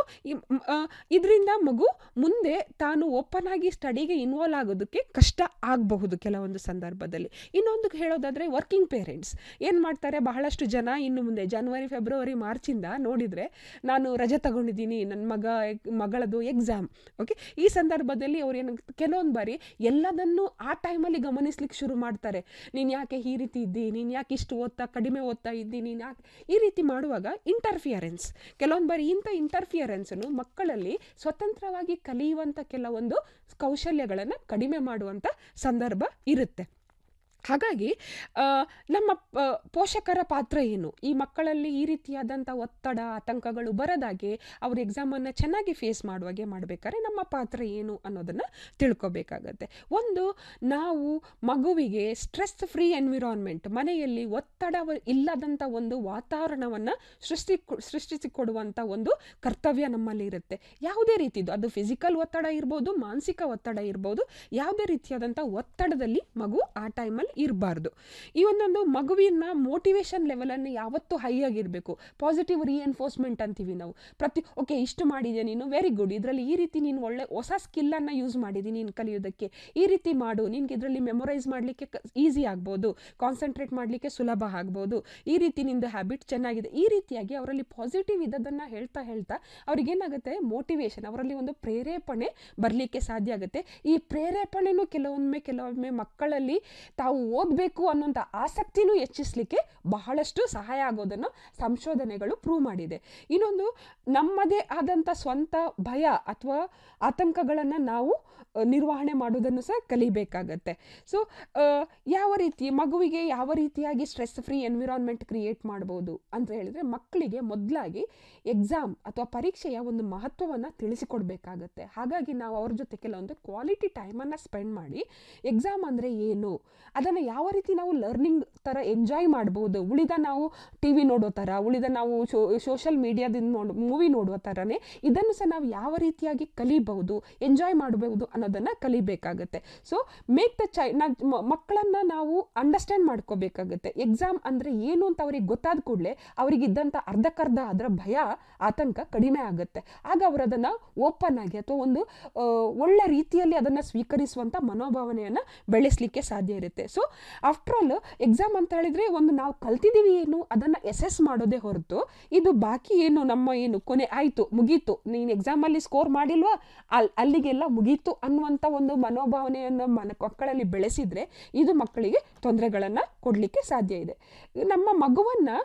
[SPEAKER 1] ಇದರಿಂದ ಮಗು ಮುಂದೆ ತಾನು ಓಪನ್ ಆಗಿ ಸ್ಟಡಿಗೆ ಇನ್ವಾಲ್ವ್ ಆಗೋದಕ್ಕೆ ಕಷ್ಟ ಆಗಬಹುದು ಕೆಲವೊಂದು ಸಂದರ್ಭದಲ್ಲಿ ಇನ್ನೊಂದು ಹೇಳೋದಾದರೆ ವರ್ಕಿಂಗ್ ಪೇರೆಂಟ್ಸ್ ಏನು ಮಾಡ್ತಾರೆ ಬಹಳಷ್ಟು ಜನ ಇನ್ನು ಮುಂದೆ ಜನವರಿ ಫೆಬ್ರವರಿ ಮಾರ್ಚಿಂದ ನೋಡಿದರೆ ನಾನು ರಜೆ ತಗೊಂಡಿದ್ದೀನಿ ನನ್ನ ಮಗ ಮಗಳದು ಎಕ್ಸಾಮ್ ಓಕೆ ಈ ಸಂದರ್ಭದಲ್ಲಿ ಅವ್ರು ಏನು ಕೆಲವೊಂದು ಬಾರಿ ಎಲ್ಲದನ್ನು ಆ ಟೈಮಲ್ಲಿ ಗಮನಿಸ್ಲಿಕ್ಕೆ ಶುರು ಮಾಡ್ತಾರೆ ನೀನು ಯಾಕೆ ಈ ರೀತಿ ಇದ್ದಿ ನೀನು ಯಾಕೆ ಇಷ್ಟು ಓದ್ತಾ ಕಡಿಮೆ ಓದ್ತಾ ಇದ್ದಿ ನೀನು ಯಾಕೆ ಈ ರೀತಿ ಮಾಡುವಾಗ ಇಂಟರ್ಫಿಯರೆನ್ಸ್ ಕೆಲವೊಂದು ಬಾರಿ ಇಂಥ ಇಂಟರ್ಫಿಯರೆನ್ಸನ್ನು ಮಕ್ಕಳಲ್ಲಿ ಸ್ವತಂತ್ರವಾಗಿ ಕಲಿಯುವಂಥ ಕೆಲವೊಂದು ಕೌಶಲ್ಯಗಳನ್ನು ಕಡಿಮೆ ಮಾಡುವಂಥ ಸಂದರ್ಭ ಇರುತ್ತೆ ಹಾಗಾಗಿ ನಮ್ಮ ಪೋಷಕರ ಪಾತ್ರ ಏನು ಈ ಮಕ್ಕಳಲ್ಲಿ ಈ ರೀತಿಯಾದಂಥ ಒತ್ತಡ ಆತಂಕಗಳು ಬರದಾಗೆ ಅವ್ರ ಎಕ್ಸಾಮನ್ನು ಚೆನ್ನಾಗಿ ಫೇಸ್ ಮಾಡುವಾಗೆ ಮಾಡಬೇಕಾದ್ರೆ ನಮ್ಮ ಪಾತ್ರ ಏನು ಅನ್ನೋದನ್ನು ತಿಳ್ಕೊಬೇಕಾಗತ್ತೆ ಒಂದು ನಾವು ಮಗುವಿಗೆ ಸ್ಟ್ರೆಸ್ ಫ್ರೀ ಎನ್ವಿರಾನ್ಮೆಂಟ್ ಮನೆಯಲ್ಲಿ ಒತ್ತಡ ಇಲ್ಲದಂಥ ಒಂದು ವಾತಾವರಣವನ್ನು ಸೃಷ್ಟಿ ಸೃಷ್ಟಿಸಿಕೊಡುವಂಥ ಒಂದು ಕರ್ತವ್ಯ ನಮ್ಮಲ್ಲಿ ಇರುತ್ತೆ ಯಾವುದೇ ರೀತಿದು ಅದು ಫಿಸಿಕಲ್ ಒತ್ತಡ ಇರ್ಬೋದು ಮಾನಸಿಕ ಒತ್ತಡ ಇರ್ಬೋದು ಯಾವುದೇ ರೀತಿಯಾದಂಥ ಒತ್ತಡದಲ್ಲಿ ಮಗು ಆ ಟೈಮಲ್ಲಿ ಇರಬಾರ್ದು ಈ ಒಂದೊಂದು ಮಗುವಿನ ಮೋಟಿವೇಶನ್ ಲೆವೆಲನ್ನು ಯಾವತ್ತೂ ಹೈ ಆಗಿರಬೇಕು ಪಾಸಿಟಿವ್ ರಿಎನ್ಫೋರ್ಸ್ಮೆಂಟ್ ಅಂತೀವಿ ನಾವು ಪ್ರತಿ ಓಕೆ ಇಷ್ಟು ಮಾಡಿದೆ ನೀನು ವೆರಿ ಗುಡ್ ಇದರಲ್ಲಿ ಈ ರೀತಿ ನೀನು ಒಳ್ಳೆ ಹೊಸ ಸ್ಕಿಲ್ಲನ್ನು ಯೂಸ್ ಮಾಡಿದ್ದೀನಿ ನೀನು ಕಲಿಯೋದಕ್ಕೆ ಈ ರೀತಿ ಮಾಡು ನಿನ್ಗೆ ಇದರಲ್ಲಿ ಮೆಮೊರೈಸ್ ಮಾಡಲಿಕ್ಕೆ ಈಸಿ ಆಗ್ಬೋದು ಕಾನ್ಸಂಟ್ರೇಟ್ ಮಾಡಲಿಕ್ಕೆ ಸುಲಭ ಆಗ್ಬೋದು ಈ ರೀತಿ ನಿಂದು ಹ್ಯಾಬಿಟ್ ಚೆನ್ನಾಗಿದೆ ಈ ರೀತಿಯಾಗಿ ಅವರಲ್ಲಿ ಪಾಸಿಟಿವ್ ಇದ್ದದನ್ನು ಹೇಳ್ತಾ ಹೇಳ್ತಾ ಅವ್ರಿಗೇನಾಗುತ್ತೆ ಮೋಟಿವೇಶನ್ ಅವರಲ್ಲಿ ಒಂದು ಪ್ರೇರೇಪಣೆ ಬರಲಿಕ್ಕೆ ಸಾಧ್ಯ ಆಗುತ್ತೆ ಈ ಪ್ರೇರೇಪಣೆನೂ ಕೆಲವೊಮ್ಮೆ ಕೆಲವೊಮ್ಮೆ ಮಕ್ಕಳಲ್ಲಿ ತಾವು ಓದಬೇಕು ಅನ್ನೋಂಥ ಆಸಕ್ತಿನೂ ಹೆಚ್ಚಿಸಲಿಕ್ಕೆ ಬಹಳಷ್ಟು ಸಹಾಯ ಆಗೋದನ್ನು ಸಂಶೋಧನೆಗಳು ಪ್ರೂವ್ ಮಾಡಿದೆ ಇನ್ನೊಂದು ನಮ್ಮದೇ ಆದಂಥ ಸ್ವಂತ ಭಯ ಅಥವಾ ಆತಂಕಗಳನ್ನು ನಾವು ನಿರ್ವಹಣೆ ಮಾಡೋದನ್ನು ಸಹ ಕಲಿಬೇಕಾಗತ್ತೆ ಸೊ ಯಾವ ರೀತಿ ಮಗುವಿಗೆ ಯಾವ ರೀತಿಯಾಗಿ ಸ್ಟ್ರೆಸ್ ಫ್ರೀ ಎನ್ವಿರಾನ್ಮೆಂಟ್ ಕ್ರಿಯೇಟ್ ಮಾಡ್ಬೋದು ಅಂತ ಹೇಳಿದರೆ ಮಕ್ಕಳಿಗೆ ಮೊದಲಾಗಿ ಎಕ್ಸಾಮ್ ಅಥವಾ ಪರೀಕ್ಷೆಯ ಒಂದು ಮಹತ್ವವನ್ನು ತಿಳಿಸಿಕೊಡ್ಬೇಕಾಗತ್ತೆ ಹಾಗಾಗಿ ನಾವು ಅವ್ರ ಜೊತೆ ಕೆಲವೊಂದು ಕ್ವಾಲಿಟಿ ಟೈಮನ್ನು ಸ್ಪೆಂಡ್ ಮಾಡಿ ಎಕ್ಸಾಮ್ ಅಂದರೆ ಏನು ಅದನ್ನು ಅದನ್ನು ಯಾವ ರೀತಿ ನಾವು ಲರ್ನಿಂಗ್ ಥರ ಎಂಜಾಯ್ ಮಾಡ್ಬೋದು ಉಳಿದ ನಾವು ಟಿ ವಿ ನೋಡೋ ಥರ ಉಳಿದ ನಾವು ಸೋಷಲ್ ಮೀಡಿಯಾದಿಂದ ನೋಡು ಮೂವಿ ನೋಡುವ ಥರನೇ ಇದನ್ನು ಸಹ ನಾವು ಯಾವ ರೀತಿಯಾಗಿ ಕಲಿಬಹುದು ಎಂಜಾಯ್ ಮಾಡಬಹುದು ಅನ್ನೋದನ್ನು ಕಲಿಬೇಕಾಗತ್ತೆ ಸೊ ಮೇಕ್ ದ ಚೈ ಮಕ್ಕಳನ್ನು ನಾವು ಅಂಡರ್ಸ್ಟ್ಯಾಂಡ್ ಮಾಡ್ಕೋಬೇಕಾಗತ್ತೆ ಎಕ್ಸಾಮ್ ಅಂದರೆ ಏನು ಅಂತ ಅವ್ರಿಗೆ ಗೊತ್ತಾದ ಕೂಡಲೇ ಅವರಿಗಿದ್ದಂಥ ಅರ್ಧಕ್ಕರ್ಧ ಅದರ ಭಯ ಆತಂಕ ಕಡಿಮೆ ಆಗುತ್ತೆ ಆಗ ಅವರು ಅದನ್ನು ಓಪನ್ ಆಗಿ ಅಥವಾ ಒಂದು ಆ, ಒಳ್ಳೆ ರೀತಿಯಲ್ಲಿ ಅದನ್ನು ಸ್ವೀಕರಿಸುವಂಥ ಮನೋಭಾವನೆಯನ್ನು ಬೆಳೆಸಲಿಕ್ಕೆ ಸಾಧ್ಯ ಇರುತ್ತೆ ಸೊ ಆಫ್ಟರ್ ಆಲ್ ಎಕ್ಸಾಮ್ ಅಂತ ಹೇಳಿದರೆ ಒಂದು ನಾವು ಕಲ್ತಿದ್ದೀವಿ ಏನು ಅದನ್ನು ಎಸೆಸ್ ಮಾಡೋದೇ ಹೊರತು ಇದು ಬಾಕಿ ಏನು ನಮ್ಮ ಏನು ಕೊನೆ ಆಯಿತು ಮುಗೀತು ನೀನು ಎಕ್ಸಾಮಲ್ಲಿ ಸ್ಕೋರ್ ಮಾಡಿಲ್ವಾ ಅಲ್ಲಿ ಅಲ್ಲಿಗೆಲ್ಲ ಮುಗೀತು ಅನ್ನುವಂಥ ಒಂದು ಮನೋಭಾವನೆಯನ್ನು ಮನ ಮಕ್ಕಳಲ್ಲಿ ಬೆಳೆಸಿದರೆ ಇದು ಮಕ್ಕಳಿಗೆ ತೊಂದರೆಗಳನ್ನು ಕೊಡಲಿಕ್ಕೆ ಸಾಧ್ಯ ಇದೆ ನಮ್ಮ ಮಗುವನ್ನು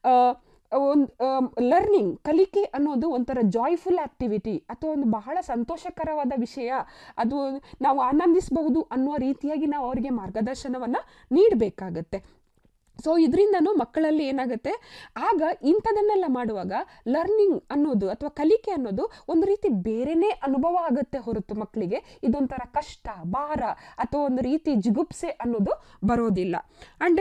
[SPEAKER 1] ಒಂದು ಲರ್ನಿಂಗ್ ಕಲಿಕೆ ಅನ್ನೋದು ಒಂಥರ ಜಾಯ್ಫುಲ್ ಆ್ಯಕ್ಟಿವಿಟಿ ಅಥವಾ ಒಂದು ಬಹಳ ಸಂತೋಷಕರವಾದ ವಿಷಯ ಅದು ನಾವು ಆನಂದಿಸಬಹುದು ಅನ್ನುವ ರೀತಿಯಾಗಿ ನಾವು ಅವರಿಗೆ ಮಾರ್ಗದರ್ಶನವನ್ನು ನೀಡಬೇಕಾಗತ್ತೆ ಸೊ ಇದರಿಂದನೂ ಮಕ್ಕಳಲ್ಲಿ ಏನಾಗುತ್ತೆ ಆಗ ಇಂಥದನ್ನೆಲ್ಲ ಮಾಡುವಾಗ ಲರ್ನಿಂಗ್ ಅನ್ನೋದು ಅಥವಾ ಕಲಿಕೆ ಅನ್ನೋದು ಒಂದು ರೀತಿ ಬೇರೆನೇ ಅನುಭವ ಆಗುತ್ತೆ ಹೊರತು ಮಕ್ಕಳಿಗೆ ಇದೊಂಥರ ಕಷ್ಟ ಭಾರ ಅಥವಾ ಒಂದು ರೀತಿ ಜಿಗುಪ್ಸೆ ಅನ್ನೋದು ಬರೋದಿಲ್ಲ ಆ್ಯಂಡ್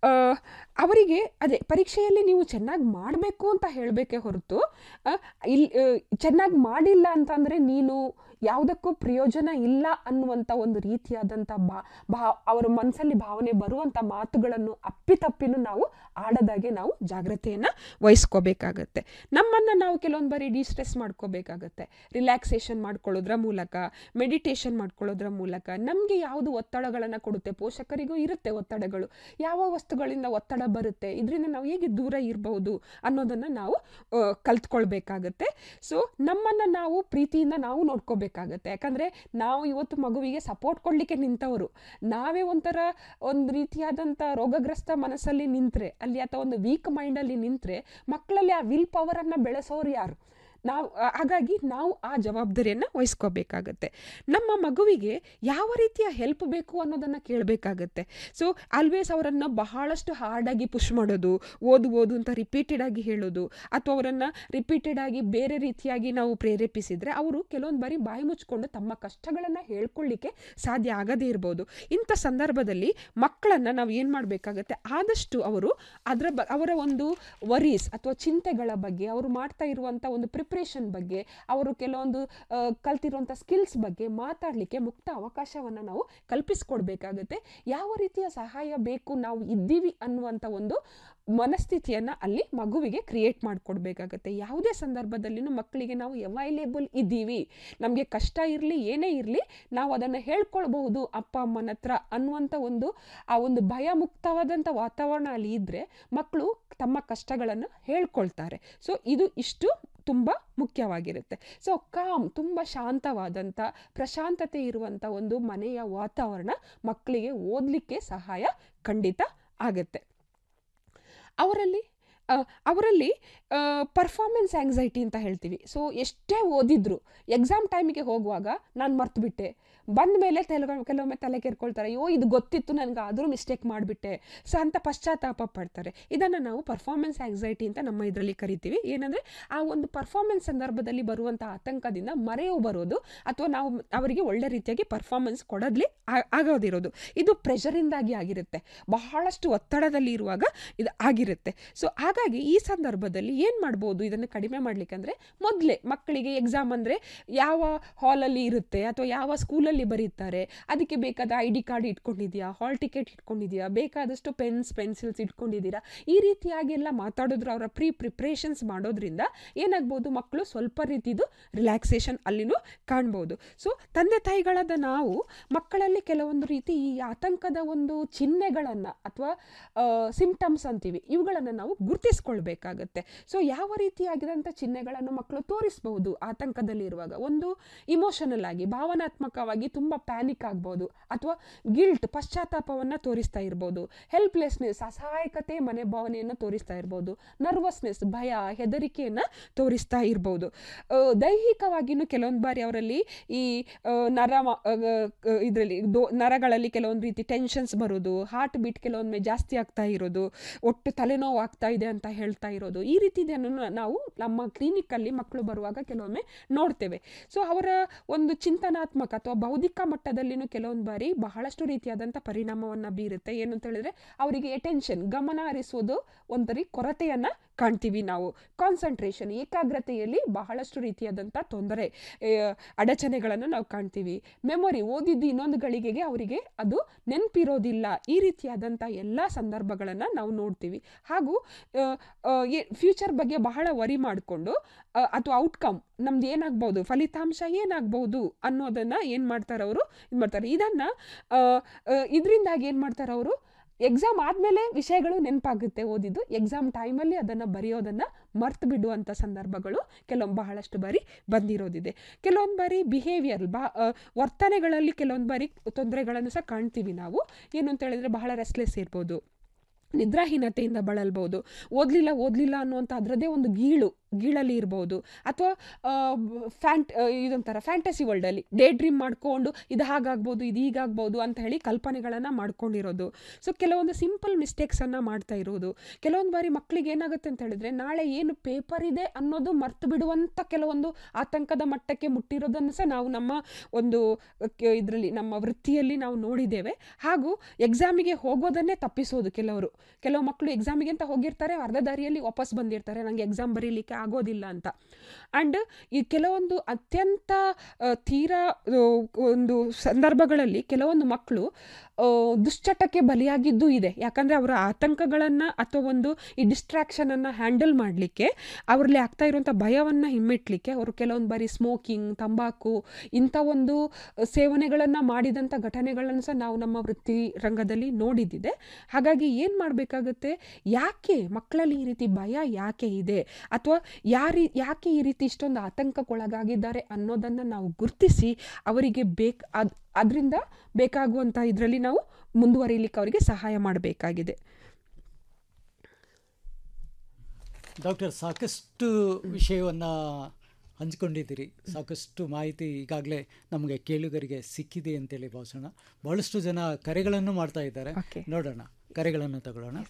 [SPEAKER 1] ಅವರಿಗೆ ಅದೇ ಪರೀಕ್ಷೆಯಲ್ಲಿ ನೀವು ಚೆನ್ನಾಗಿ ಮಾಡಬೇಕು ಅಂತ ಹೇಳಬೇಕೇ ಹೊರತು ಆ, ಇಲ್ಲಿ ಚೆನ್ನಾಗಿ ಮಾಡಿಲ್ಲ ಅಂತಂದರೆ ನೀನು ಯಾವುದಕ್ಕೂ ಪ್ರಯೋಜನ ಇಲ್ಲ ಅನ್ನುವಂಥ ಒಂದು ರೀತಿಯಾದಂಥ ಬಾ ಭಾ ಅವರ ಮನಸ್ಸಲ್ಲಿ ಭಾವನೆ ಬರುವಂಥ ಮಾತುಗಳನ್ನು ಅಪ್ಪಿತಪ್ಪಿನೂ ನಾವು ಆಡದಾಗೆ ನಾವು ಜಾಗ್ರತೆಯನ್ನು ವಹಿಸ್ಕೋಬೇಕಾಗತ್ತೆ ನಮ್ಮನ್ನು ನಾವು ಕೆಲವೊಂದು ಬಾರಿ ಡಿಸ್ಟ್ರೆಸ್ ಮಾಡ್ಕೋಬೇಕಾಗತ್ತೆ ರಿಲ್ಯಾಕ್ಸೇಷನ್ ಮಾಡ್ಕೊಳ್ಳೋದ್ರ ಮೂಲಕ ಮೆಡಿಟೇಷನ್ ಮಾಡ್ಕೊಳ್ಳೋದ್ರ ಮೂಲಕ ನಮಗೆ ಯಾವುದು ಒತ್ತಡಗಳನ್ನು ಕೊಡುತ್ತೆ ಪೋಷಕರಿಗೂ ಇರುತ್ತೆ ಒತ್ತಡಗಳು ಯಾವ ವಸ್ತುಗಳಿಂದ ಒತ್ತಡ ಬರುತ್ತೆ ಇದರಿಂದ ನಾವು ಹೇಗೆ ದೂರ ಇರಬಹುದು ಅನ್ನೋದನ್ನು ನಾವು ಆ, ಕಲ್ತ್ಕೊಳ್ಬೇಕಾಗತ್ತೆ ಸೊ ನಮ್ಮನ್ನು ನಾವು ಪ್ರೀತಿಯಿಂದ ನಾವು ನೋಡ್ಕೋಬೇಕಾಗತ್ತೆ ಯಾಕಂದರೆ ನಾವು ಇವತ್ತು ಮಗುವಿಗೆ ಸಪೋರ್ಟ್ ಕೊಡಲಿಕ್ಕೆ ನಿಂತವರು ನಾವೇ ಒಂಥರ ಒಂದು ರೀತಿಯಾದಂಥ ರೋಗಗ್ರಸ್ತ ಮನಸ್ಸಲ್ಲಿ ನಿಂತರೆ ಅಲ್ಲಿ ಅಥವಾ ಒಂದು ವೀಕ್ ಮೈಂಡಲ್ಲಿ ನಿಂತರೆ ಮಕ್ಕಳಲ್ಲಿ ಆ ವಿಲ್ ಪವರನ್ನು ಬೆಳೆಸೋರು ಯಾರು ನಾವು ಆ- ಹಾಗಾಗಿ ನಾವು ಆ ಜವಾಬ್ದಾರಿಯನ್ನು ವಹಿಸ್ಕೋಬೇಕಾಗತ್ತೆ ನಮ್ಮ ಮಗುವಿಗೆ ಯಾವ ರೀತಿಯ ಹೆಲ್ಪ್ ಬೇಕು ಅನ್ನೋದನ್ನು ಕೇಳಬೇಕಾಗತ್ತೆ ಸೊ ಆಲ್ವೇಸ್ ಅವರನ್ನು ಬಹಳಷ್ಟು ಹಾರ್ಡಾಗಿ ಪುಷ್ ಮಾಡೋದು ಓದು ಓದು ಅಂತ ರಿಪೀಟೆಡ್ ಆಗಿ ಹೇಳೋದು ಅಥವಾ ಅವರನ್ನು ರಿಪೀಟೆಡ್ ಆಗಿ ಬೇರೆ ರೀತಿಯಾಗಿ ನಾವು ಪ್ರೇರೇಪಿಸಿದರೆ ಅವರು ಕೆಲವೊಂದು ಬಾರಿ ಬಾಯಿ ಮುಚ್ಕೊಂಡು ತಮ್ಮ ಕಷ್ಟಗಳನ್ನು ಹೇಳ್ಕೊಳ್ಳಿಕ್ಕೆ ಸಾಧ್ಯ ಆಗದೇ ಇರ್ಬೋದು ಇಂಥ ಸಂದರ್ಭದಲ್ಲಿ ಮಕ್ಕಳನ್ನು ನಾವು ಏನು ಮಾಡಬೇಕಾಗತ್ತೆ ಆದಷ್ಟು ಅವರು ಅದರ ಬ ಅವರ ಒಂದು ವರೀಸ್ ಅಥವಾ ಚಿಂತೆಗಳ ಬಗ್ಗೆ ಅವರು ಮಾಡ್ತಾ ಇರುವಂಥ ಒಂದು ಪ್ರಿಪ್ರೇಷನ್ ಬಗ್ಗೆ ಅವರು ಕೆಲವೊಂದು ಆ, ಕಲ್ತಿರುವಂಥ ಸ್ಕಿಲ್ಸ್ ಬಗ್ಗೆ ಮಾತಾಡಲಿಕ್ಕೆ ಮುಕ್ತ ಅವಕಾಶವನ್ನು ನಾವು ಕಲ್ಪಿಸ್ಕೊಡ್ಬೇಕಾಗತ್ತೆ ಯಾವ ರೀತಿಯ ಸಹಾಯ ಬೇಕು ನಾವು ಇದ್ದೀವಿ ಅನ್ನುವಂಥ ಒಂದು ಮನಸ್ಥಿತಿಯನ್ನು ಅಲ್ಲಿ ಮಗುವಿಗೆ ಕ್ರಿಯೇಟ್ ಮಾಡಿಕೊಡ್ಬೇಕಾಗತ್ತೆ ಯಾವುದೇ ಸಂದರ್ಭದಲ್ಲಿನೂ ಮಕ್ಕಳಿಗೆ ನಾವು ಅವೈಲೇಬಲ್ ಇದ್ದೀವಿ ನಮಗೆ ಕಷ್ಟ ಇರಲಿ ಏನೇ ಇರಲಿ ನಾವು ಅದನ್ನು ಹೇಳ್ಕೊಳ್ಬಹುದು ಅಪ್ಪ ಅಮ್ಮನ ಹತ್ರ ಅನ್ನುವಂಥ ಒಂದು ಆ ಒಂದು ಭಯಮುಕ್ತವಾದಂಥ ವಾತಾವರಣ ಅಲ್ಲಿ ಇದ್ದರೆ ಮಕ್ಕಳು ತಮ್ಮ ಕಷ್ಟಗಳನ್ನು ಹೇಳ್ಕೊಳ್ತಾರೆ ಸೊ ಇದು ಇಷ್ಟು ತುಂಬ ಮುಖ್ಯವಾಗಿರುತ್ತೆ ಸೊ ಕಾಮ್ ತುಂಬ ಶಾಂತವಾದಂಥ ಪ್ರಶಾಂತತೆ ಇರುವಂಥ ಒಂದು ಮನೆಯ ವಾತಾವರಣ ಮಕ್ಕಳಿಗೆ ಓದಲಿಕ್ಕೆ ಸಹಾಯ ಖಂಡಿತ ಆಗುತ್ತೆ ಅವರಲ್ಲಿ ಆ, ಅವರಲ್ಲಿ ಪರ್ಫಾರ್ಮೆನ್ಸ್ ಆ್ಯಂಗ್ಸೈಟಿ ಅಂತ ಹೇಳ್ತೀವಿ ಸೊ ಎಷ್ಟೇ ಓದಿದ್ರು ಎಕ್ಸಾಮ್ ಟೈಮಿಗೆ ಹೋಗುವಾಗ ನಾನು ಮರ್ತುಬಿಟ್ಟೆ ಬಂದ ಮೇಲೆ ತೆಲ ಕೆಲವೊಮ್ಮೆ ತಲೆ ಕೆರ್ಕೊಳ್ತಾರೆ ಅಯ್ಯೋ ಇದು ಗೊತ್ತಿತ್ತು ನನಗೆ ಆದರೂ ಮಿಸ್ಟೇಕ್ ಮಾಡಿಬಿಟ್ಟೆ ಸೊ ಅಂತ ಪಶ್ಚಾತ್ತಾಪ ಪಡ್ತಾರೆ ಇದನ್ನು ನಾವು ಪರ್ಫಾರ್ಮೆನ್ಸ್ ಆ್ಯಂಗ್ಸೈಟಿ ಅಂತ ನಮ್ಮ ಇದರಲ್ಲಿ ಕರಿತೀವಿ ಏನಂದರೆ ಆ ಒಂದು ಪರ್ಫಾರ್ಮೆನ್ಸ್ ಸಂದರ್ಭದಲ್ಲಿ ಬರುವಂಥ ಆತಂಕದಿಂದ ಮರೆಯು ಬರೋದು ಅಥವಾ ನಾವು ಅವರಿಗೆ ಒಳ್ಳೆ ರೀತಿಯಾಗಿ ಪರ್ಫಾರ್ಮೆನ್ಸ್ ಕೊಡೋದ್ಲಿ ಆ- ಆಗೋದಿರೋದು ಇದು ಪ್ರೆಷರಿಂದಾಗಿ ಆಗಿರುತ್ತೆ ಬಹಳಷ್ಟು ಒತ್ತಡದಲ್ಲಿ ಇರುವಾಗ ಇದು ಆಗಿರುತ್ತೆ ಸೊ ಹಾಗಾಗಿ ಈ ಸಂದರ್ಭದಲ್ಲಿ ಏನು ಮಾಡ್ಬೋದು ಇದನ್ನು ಕಡಿಮೆ ಮಾಡಲಿಕ್ಕೆ ಅಂದರೆ ಮೊದಲೇ ಮಕ್ಕಳಿಗೆ ಎಕ್ಸಾಮ್ ಅಂದರೆ ಯಾವ ಹಾಲಲ್ಲಿ ಇರುತ್ತೆ ಅಥವಾ ಯಾವ ಸ್ಕೂಲಲ್ಲಿ ಬರೀತಾರೆ ಅದಕ್ಕೆ ಬೇಕಾದ ಐ ಡಿ ಕಾರ್ಡ್ ಇಟ್ಕೊಂಡಿದ್ಯಾ ಹಾಲ್ ಟಿಕೆಟ್ ಇಟ್ಕೊಂಡಿದ್ಯಾ ಬೇಕಾದಷ್ಟು ಪೆನ್ಸ್ ಪೆನ್ಸಿಲ್ಸ್ ಇಟ್ಕೊಂಡಿದ್ದೀರಾ ಈ ರೀತಿಯಾಗಿ ಎಲ್ಲ ಮಾತಾಡಿದ್ರು ಅವರ ಪ್ರೀ ಪ್ರಿಪ್ರೇಷನ್ಸ್ ಮಾಡೋದ್ರಿಂದ ಏನಾಗ್ಬೋದು ಮಕ್ಕಳು ಸ್ವಲ್ಪ ರೀತಿದು ರಿಲ್ಯಾಕ್ಸೇಷನ್ ಅಲ್ಲಿನೂ ಕಾಣ್ಬೋದು ಸೊ ತಂದೆ ತಾಯಿಗಳಾದ ನಾವು ಮಕ್ಕಳಲ್ಲಿ ಕೆಲವೊಂದು ರೀತಿ ಈ ಆತಂಕದ ಒಂದು ಚಿಹ್ನೆಗಳನ್ನು ಅಥವಾ ಸಿಂಪ್ಟಮ್ಸ್ ಅಂತೀವಿ ಇವುಗಳನ್ನು ನಾವು ಗುರುತಿಸ್ಕೊಳ್ಬೇಕಾಗತ್ತೆ ಸೊ ಯಾವ ರೀತಿಯಾಗಿರೋಂಥ ಚಿಹ್ನೆಗಳನ್ನು ಮಕ್ಕಳು ತೋರಿಸ್ಬಹುದು ಆತಂಕದಲ್ಲಿ ಇರುವಾಗ ಒಂದು ಇಮೋಷನಲ್ ಆಗಿ ಭಾವನಾತ್ಮಕವಾಗಿ ತುಂಬ ಪ್ಯಾನಿಕ್ ಆಗ್ಬೋದು ಅಥವಾ ಗಿಲ್ಟ್ ಪಶ್ಚಾತ್ತಾಪವನ್ನು ತೋರಿಸ್ತಾ ಇರ್ಬೋದು ಹೆಲ್ಪ್ಲೆಸ್ನೆಸ್ ಅಸಹಾಯಕತೆ ಮನೆ ಭಾವನೆಯನ್ನು ತೋರಿಸ್ತಾ ಇರ್ಬೋದು ನರ್ವಸ್ನೆಸ್ ಭಯ ಹೆದರಿಕೆಯನ್ನು ತೋರಿಸ್ತಾ ಇರ್ಬೋದು ಆ, ದೈಹಿಕವಾಗಿಯೂ ಕೆಲವೊಂದು ಬಾರಿ ಅವರಲ್ಲಿ ಈ ಆ, ನರ ಇದರಲ್ಲಿ ದೋ ನರಗಳಲ್ಲಿ ಕೆಲವೊಂದು ರೀತಿ ಟೆನ್ಷನ್ಸ್ ಬರೋದು ಹಾರ್ಟ್ ಬೀಟ್ ಕೆಲವೊಮ್ಮೆ ಜಾಸ್ತಿ ಆಗ್ತಾ ಇರೋದು ಒಟ್ಟು ತಲೆನೋವು ಆಗ್ತಾ ಇದೆ ಅಂತ ಹೇಳ್ತಾ ಇರೋದು ಈ ರೀತಿದನ್ನು ನಾವು ನಮ್ಮ ಕ್ಲಿನಿಕ್ಕಲ್ಲಿ ಮಕ್ಕಳು ಬರುವಾಗ ಕೆಲವೊಮ್ಮೆ ನೋಡ್ತೇವೆ ಸೊ ಅವರ ಒಂದು ಚಿಂತನಾತ್ಮಕ ಅಥವಾ ಬೌದ್ಧಿಕ ಬೌದ್ಧಿಕ ಮಟ್ಟದಲ್ಲಿನೂ ಕೆಲವೊಂದು ಬಾರಿ ಬಹಳಷ್ಟು ರೀತಿಯಾದಂಥ ಪರಿಣಾಮವನ್ನು ಬೀರುತ್ತೆ ಏನು ಅಂತ ಹೇಳಿದ್ರೆ ಅವರಿಗೆ ಅಟೆನ್ಷನ್ ಗಮನ ಹರಿಸೋದು ಒಂದರಿ ಕೊರತೆಯನ್ನು ಕಾಣ್ತೀವಿ ನಾವು ಕಾನ್ಸಂಟ್ರೇಷನ್ ಏಕಾಗ್ರತೆಯಲ್ಲಿ ಬಹಳಷ್ಟು ರೀತಿಯಾದಂಥ ತೊಂದರೆ ಆ, ಅಡಚಣೆಗಳನ್ನು ನಾವು ಕಾಣ್ತೀವಿ ಮೆಮೊರಿ ಓದಿದ್ದು ಇನ್ನೊಂದು ಗಳಿಗೆಗೆ ಅವರಿಗೆ ಅದು ನೆನಪಿರೋದಿಲ್ಲ ಈ ರೀತಿಯಾದಂಥ ಎಲ್ಲ ಸಂದರ್ಭಗಳನ್ನು ನಾವು ನೋಡ್ತೀವಿ ಹಾಗೂ ಫ್ಯೂಚರ್ ಬಗ್ಗೆ ಬಹಳ ವರಿ ಮಾಡಿಕೊಂಡು ಅಥವಾ ಔಟ್ಕಮ್ ನಮ್ದು ಏನಾಗ್ಬೋದು ಫಲಿತಾಂಶ ಏನಾಗ್ಬೋದು ಅನ್ನೋದನ್ನು ಏನು ಮಾಡ್ತಾರೆ ಅವರು ಇದು ಮಾಡ್ತಾರೆ ಇದನ್ನು ಇದರಿಂದಾಗಿ ಏನು ಮಾಡ್ತಾರೆ ಅವರು ಎಕ್ಸಾಮ್ ಆದಮೇಲೆ ವಿಷಯಗಳು ನೆನಪಾಗುತ್ತೆ ಓದಿದ್ದು ಎಕ್ಸಾಮ್ ಟೈಮಲ್ಲಿ ಅದನ್ನು ಬರೆಯೋದನ್ನು ಮರ್ತು ಬಿಡುವಂಥ ಸಂದರ್ಭಗಳು ಕೆಲವೊಂದು ಬಹಳಷ್ಟು ಬಾರಿ ಬಂದಿರೋದಿದೆ ಕೆಲವೊಂದು ಬಾರಿ ಬಿಹೇವಿಯರ್ ಬಾ ಆ, ವರ್ತನೆಗಳಲ್ಲಿ ಕೆಲವೊಂದು ಬಾರಿ ತೊಂದರೆಗಳನ್ನು ಸಹ ಕಾಣ್ತೀವಿ ನಾವು ಏನು ಅಂತ ಹೇಳಿದ್ರೆ ಬಹಳ ರೆಸ್ಲೆಸ್ ಇರ್ಬೋದು ನಿದ್ರಾಹೀನತೆಯಿಂದ ಬಳಲ್ಬೋದು ಓದಲಿಲ್ಲ ಓದಲಿಲ್ಲ ಅನ್ನುವಂಥ ಅದರದ್ದೇ ಒಂದು ಗೀಳು ಗೀಳಲ್ಲಿ ಇರ್ಬೋದು ಅಥವಾ ಫ್ಯಾಂಟ್ ಇದೊಂಥರ ಫ್ಯಾಂಟಸಿ ವರ್ಲ್ಡಲ್ಲಿ ಡೇ ಡ್ರೀಮ್ ಮಾಡಿಕೊಂಡು ಇದು ಹಾಗಾಗ್ಬೋದು ಇದು ಹೀಗಾಗ್ಬೋದು ಅಂತ ಹೇಳಿ ಕಲ್ಪನೆಗಳನ್ನು ಮಾಡ್ಕೊಂಡಿರೋದು ಸೊ ಕೆಲವೊಂದು ಸಿಂಪಲ್ ಮಿಸ್ಟೇಕ್ಸನ್ನು ಮಾಡ್ತಾ ಇರೋದು ಕೆಲವೊಂದು ಬಾರಿ ಮಕ್ಕಳಿಗೆ ಏನಾಗುತ್ತೆ ಅಂತ ಹೇಳಿದ್ರೆ ನಾಳೆ ಏನು ಪೇಪರ್ ಇದೆ ಅನ್ನೋದು ಮರ್ತು ಬಿಡುವಂಥ ಕೆಲವೊಂದು ಆತಂಕದ ಮಟ್ಟಕ್ಕೆ ಮುಟ್ಟಿರೋದನ್ನು ಸಹ ನಾವು ನಮ್ಮ ಒಂದು ಇದರಲ್ಲಿ ನಮ್ಮ ವೃತ್ತಿಯಲ್ಲಿ ನಾವು ನೋಡಿದ್ದೇವೆ ಹಾಗೂ ಎಕ್ಸಾಮಿಗೆ ಹೋಗೋದನ್ನೇ ತಪ್ಪಿಸೋದು ಕೆಲವರು ಕೆಲವು ಮಕ್ಕಳು ಎಕ್ಸಾಮಿಗೆ ಅಂತ ಹೋಗಿರ್ತಾರೆ ಅರ್ಧ ದಾರಿಯಲ್ಲಿ ವಾಪಸ್ ಬಂದಿರ್ತಾರೆ ನನಗೆ ಎಕ್ಸಾಮ್ ಬರೀಲಿಕ್ಕೆ ಆಗೋದಿಲ್ಲ ಅಂತ ಆ್ಯಂಡ್ ಈ ಕೆಲವೊಂದು ಅತ್ಯಂತ ಆ, ತೀರಾ ಆ, ಒಂದು ಸಂದರ್ಭಗಳಲ್ಲಿ ಕೆಲವೊಂದು ಮಕ್ಕಳು ಆ, ದುಶ್ಚಟಕ್ಕೆ ಬಲಿಯಾಗಿದ್ದೂ ಇದೆ ಯಾಕಂದರೆ ಅವರ ಆತಂಕಗಳನ್ನು ಅಥವಾ ಒಂದು ಈ ಡಿಸ್ಟ್ರಾಕ್ಷನನ್ನು ಹ್ಯಾಂಡಲ್ ಮಾಡಲಿಕ್ಕೆ ಅವರಲ್ಲಿ ಆಗ್ತಾ ಇರುವಂಥ ಭಯವನ್ನು ಹಿಮ್ಮೆಟ್ಟಲಿಕ್ಕೆ ಅವರು ಕೆಲವೊಂದು ಬಾರಿ ಸ್ಮೋಕಿಂಗ್ ತಂಬಾಕು ಇಂಥ ಒಂದು ಸೇವನೆಗಳನ್ನು ಮಾಡಿದಂಥ ಘಟನೆಗಳನ್ನು ಸಹ ನಾವು ನಮ್ಮ ವೃತ್ತಿ ರಂಗದಲ್ಲಿ ನೋಡಿದ್ದಿದೆ ಹಾಗಾಗಿ ಏನು ಮಾಡಬೇಕಾಗುತ್ತೆ ಯಾಕೆ ಮಕ್ಕಳಲ್ಲಿ ಈ ರೀತಿ ಭಯ ಯಾಕೆ ಇದೆ ಅಥವಾ ಯಾರಿ ಯಾಕೆ ಈ ರೀತಿ ಇಷ್ಟೊಂದು ಆತಂಕಕ್ಕೊಳಗಾಗಿದ್ದಾರೆ ಅನ್ನೋದನ್ನು ನಾವು ಗುರುತಿಸಿ ಅವರಿಗೆ ಬೇಕು ಅದು ಅದರಿಂದ ಬೇಕಾಗುವಂಥ ಇದರಲ್ಲಿ ನಾವು ಮುಂದುವರಿಲಿಕ್ಕೆ ಅವರಿಗೆ ಸಹಾಯ ಮಾಡಬೇಕಾಗಿದೆ
[SPEAKER 22] ಡಾಕ್ಟರ್ ಸಾಕಷ್ಟು ವಿಷಯವನ್ನು ಹಂಚ್ಕೊಂಡಿದ್ದೀರಿ ಸಾಕಷ್ಟು ಮಾಹಿತಿ ಈಗಾಗಲೇ ನಮಗೆ ಕೇಳುಗರಿಗೆ ಸಿಕ್ಕಿದೆ ಅಂತೇಳಿ ಭಾವಿಸೋಣ ಬಹಳಷ್ಟು ಜನ ಕರೆಗಳನ್ನು ಮಾಡ್ತಾ ಇದ್ದಾರೆ ನೋಡೋಣ ಕರೆಗಳನ್ನು ತಗೊಳ್ಳೋಣ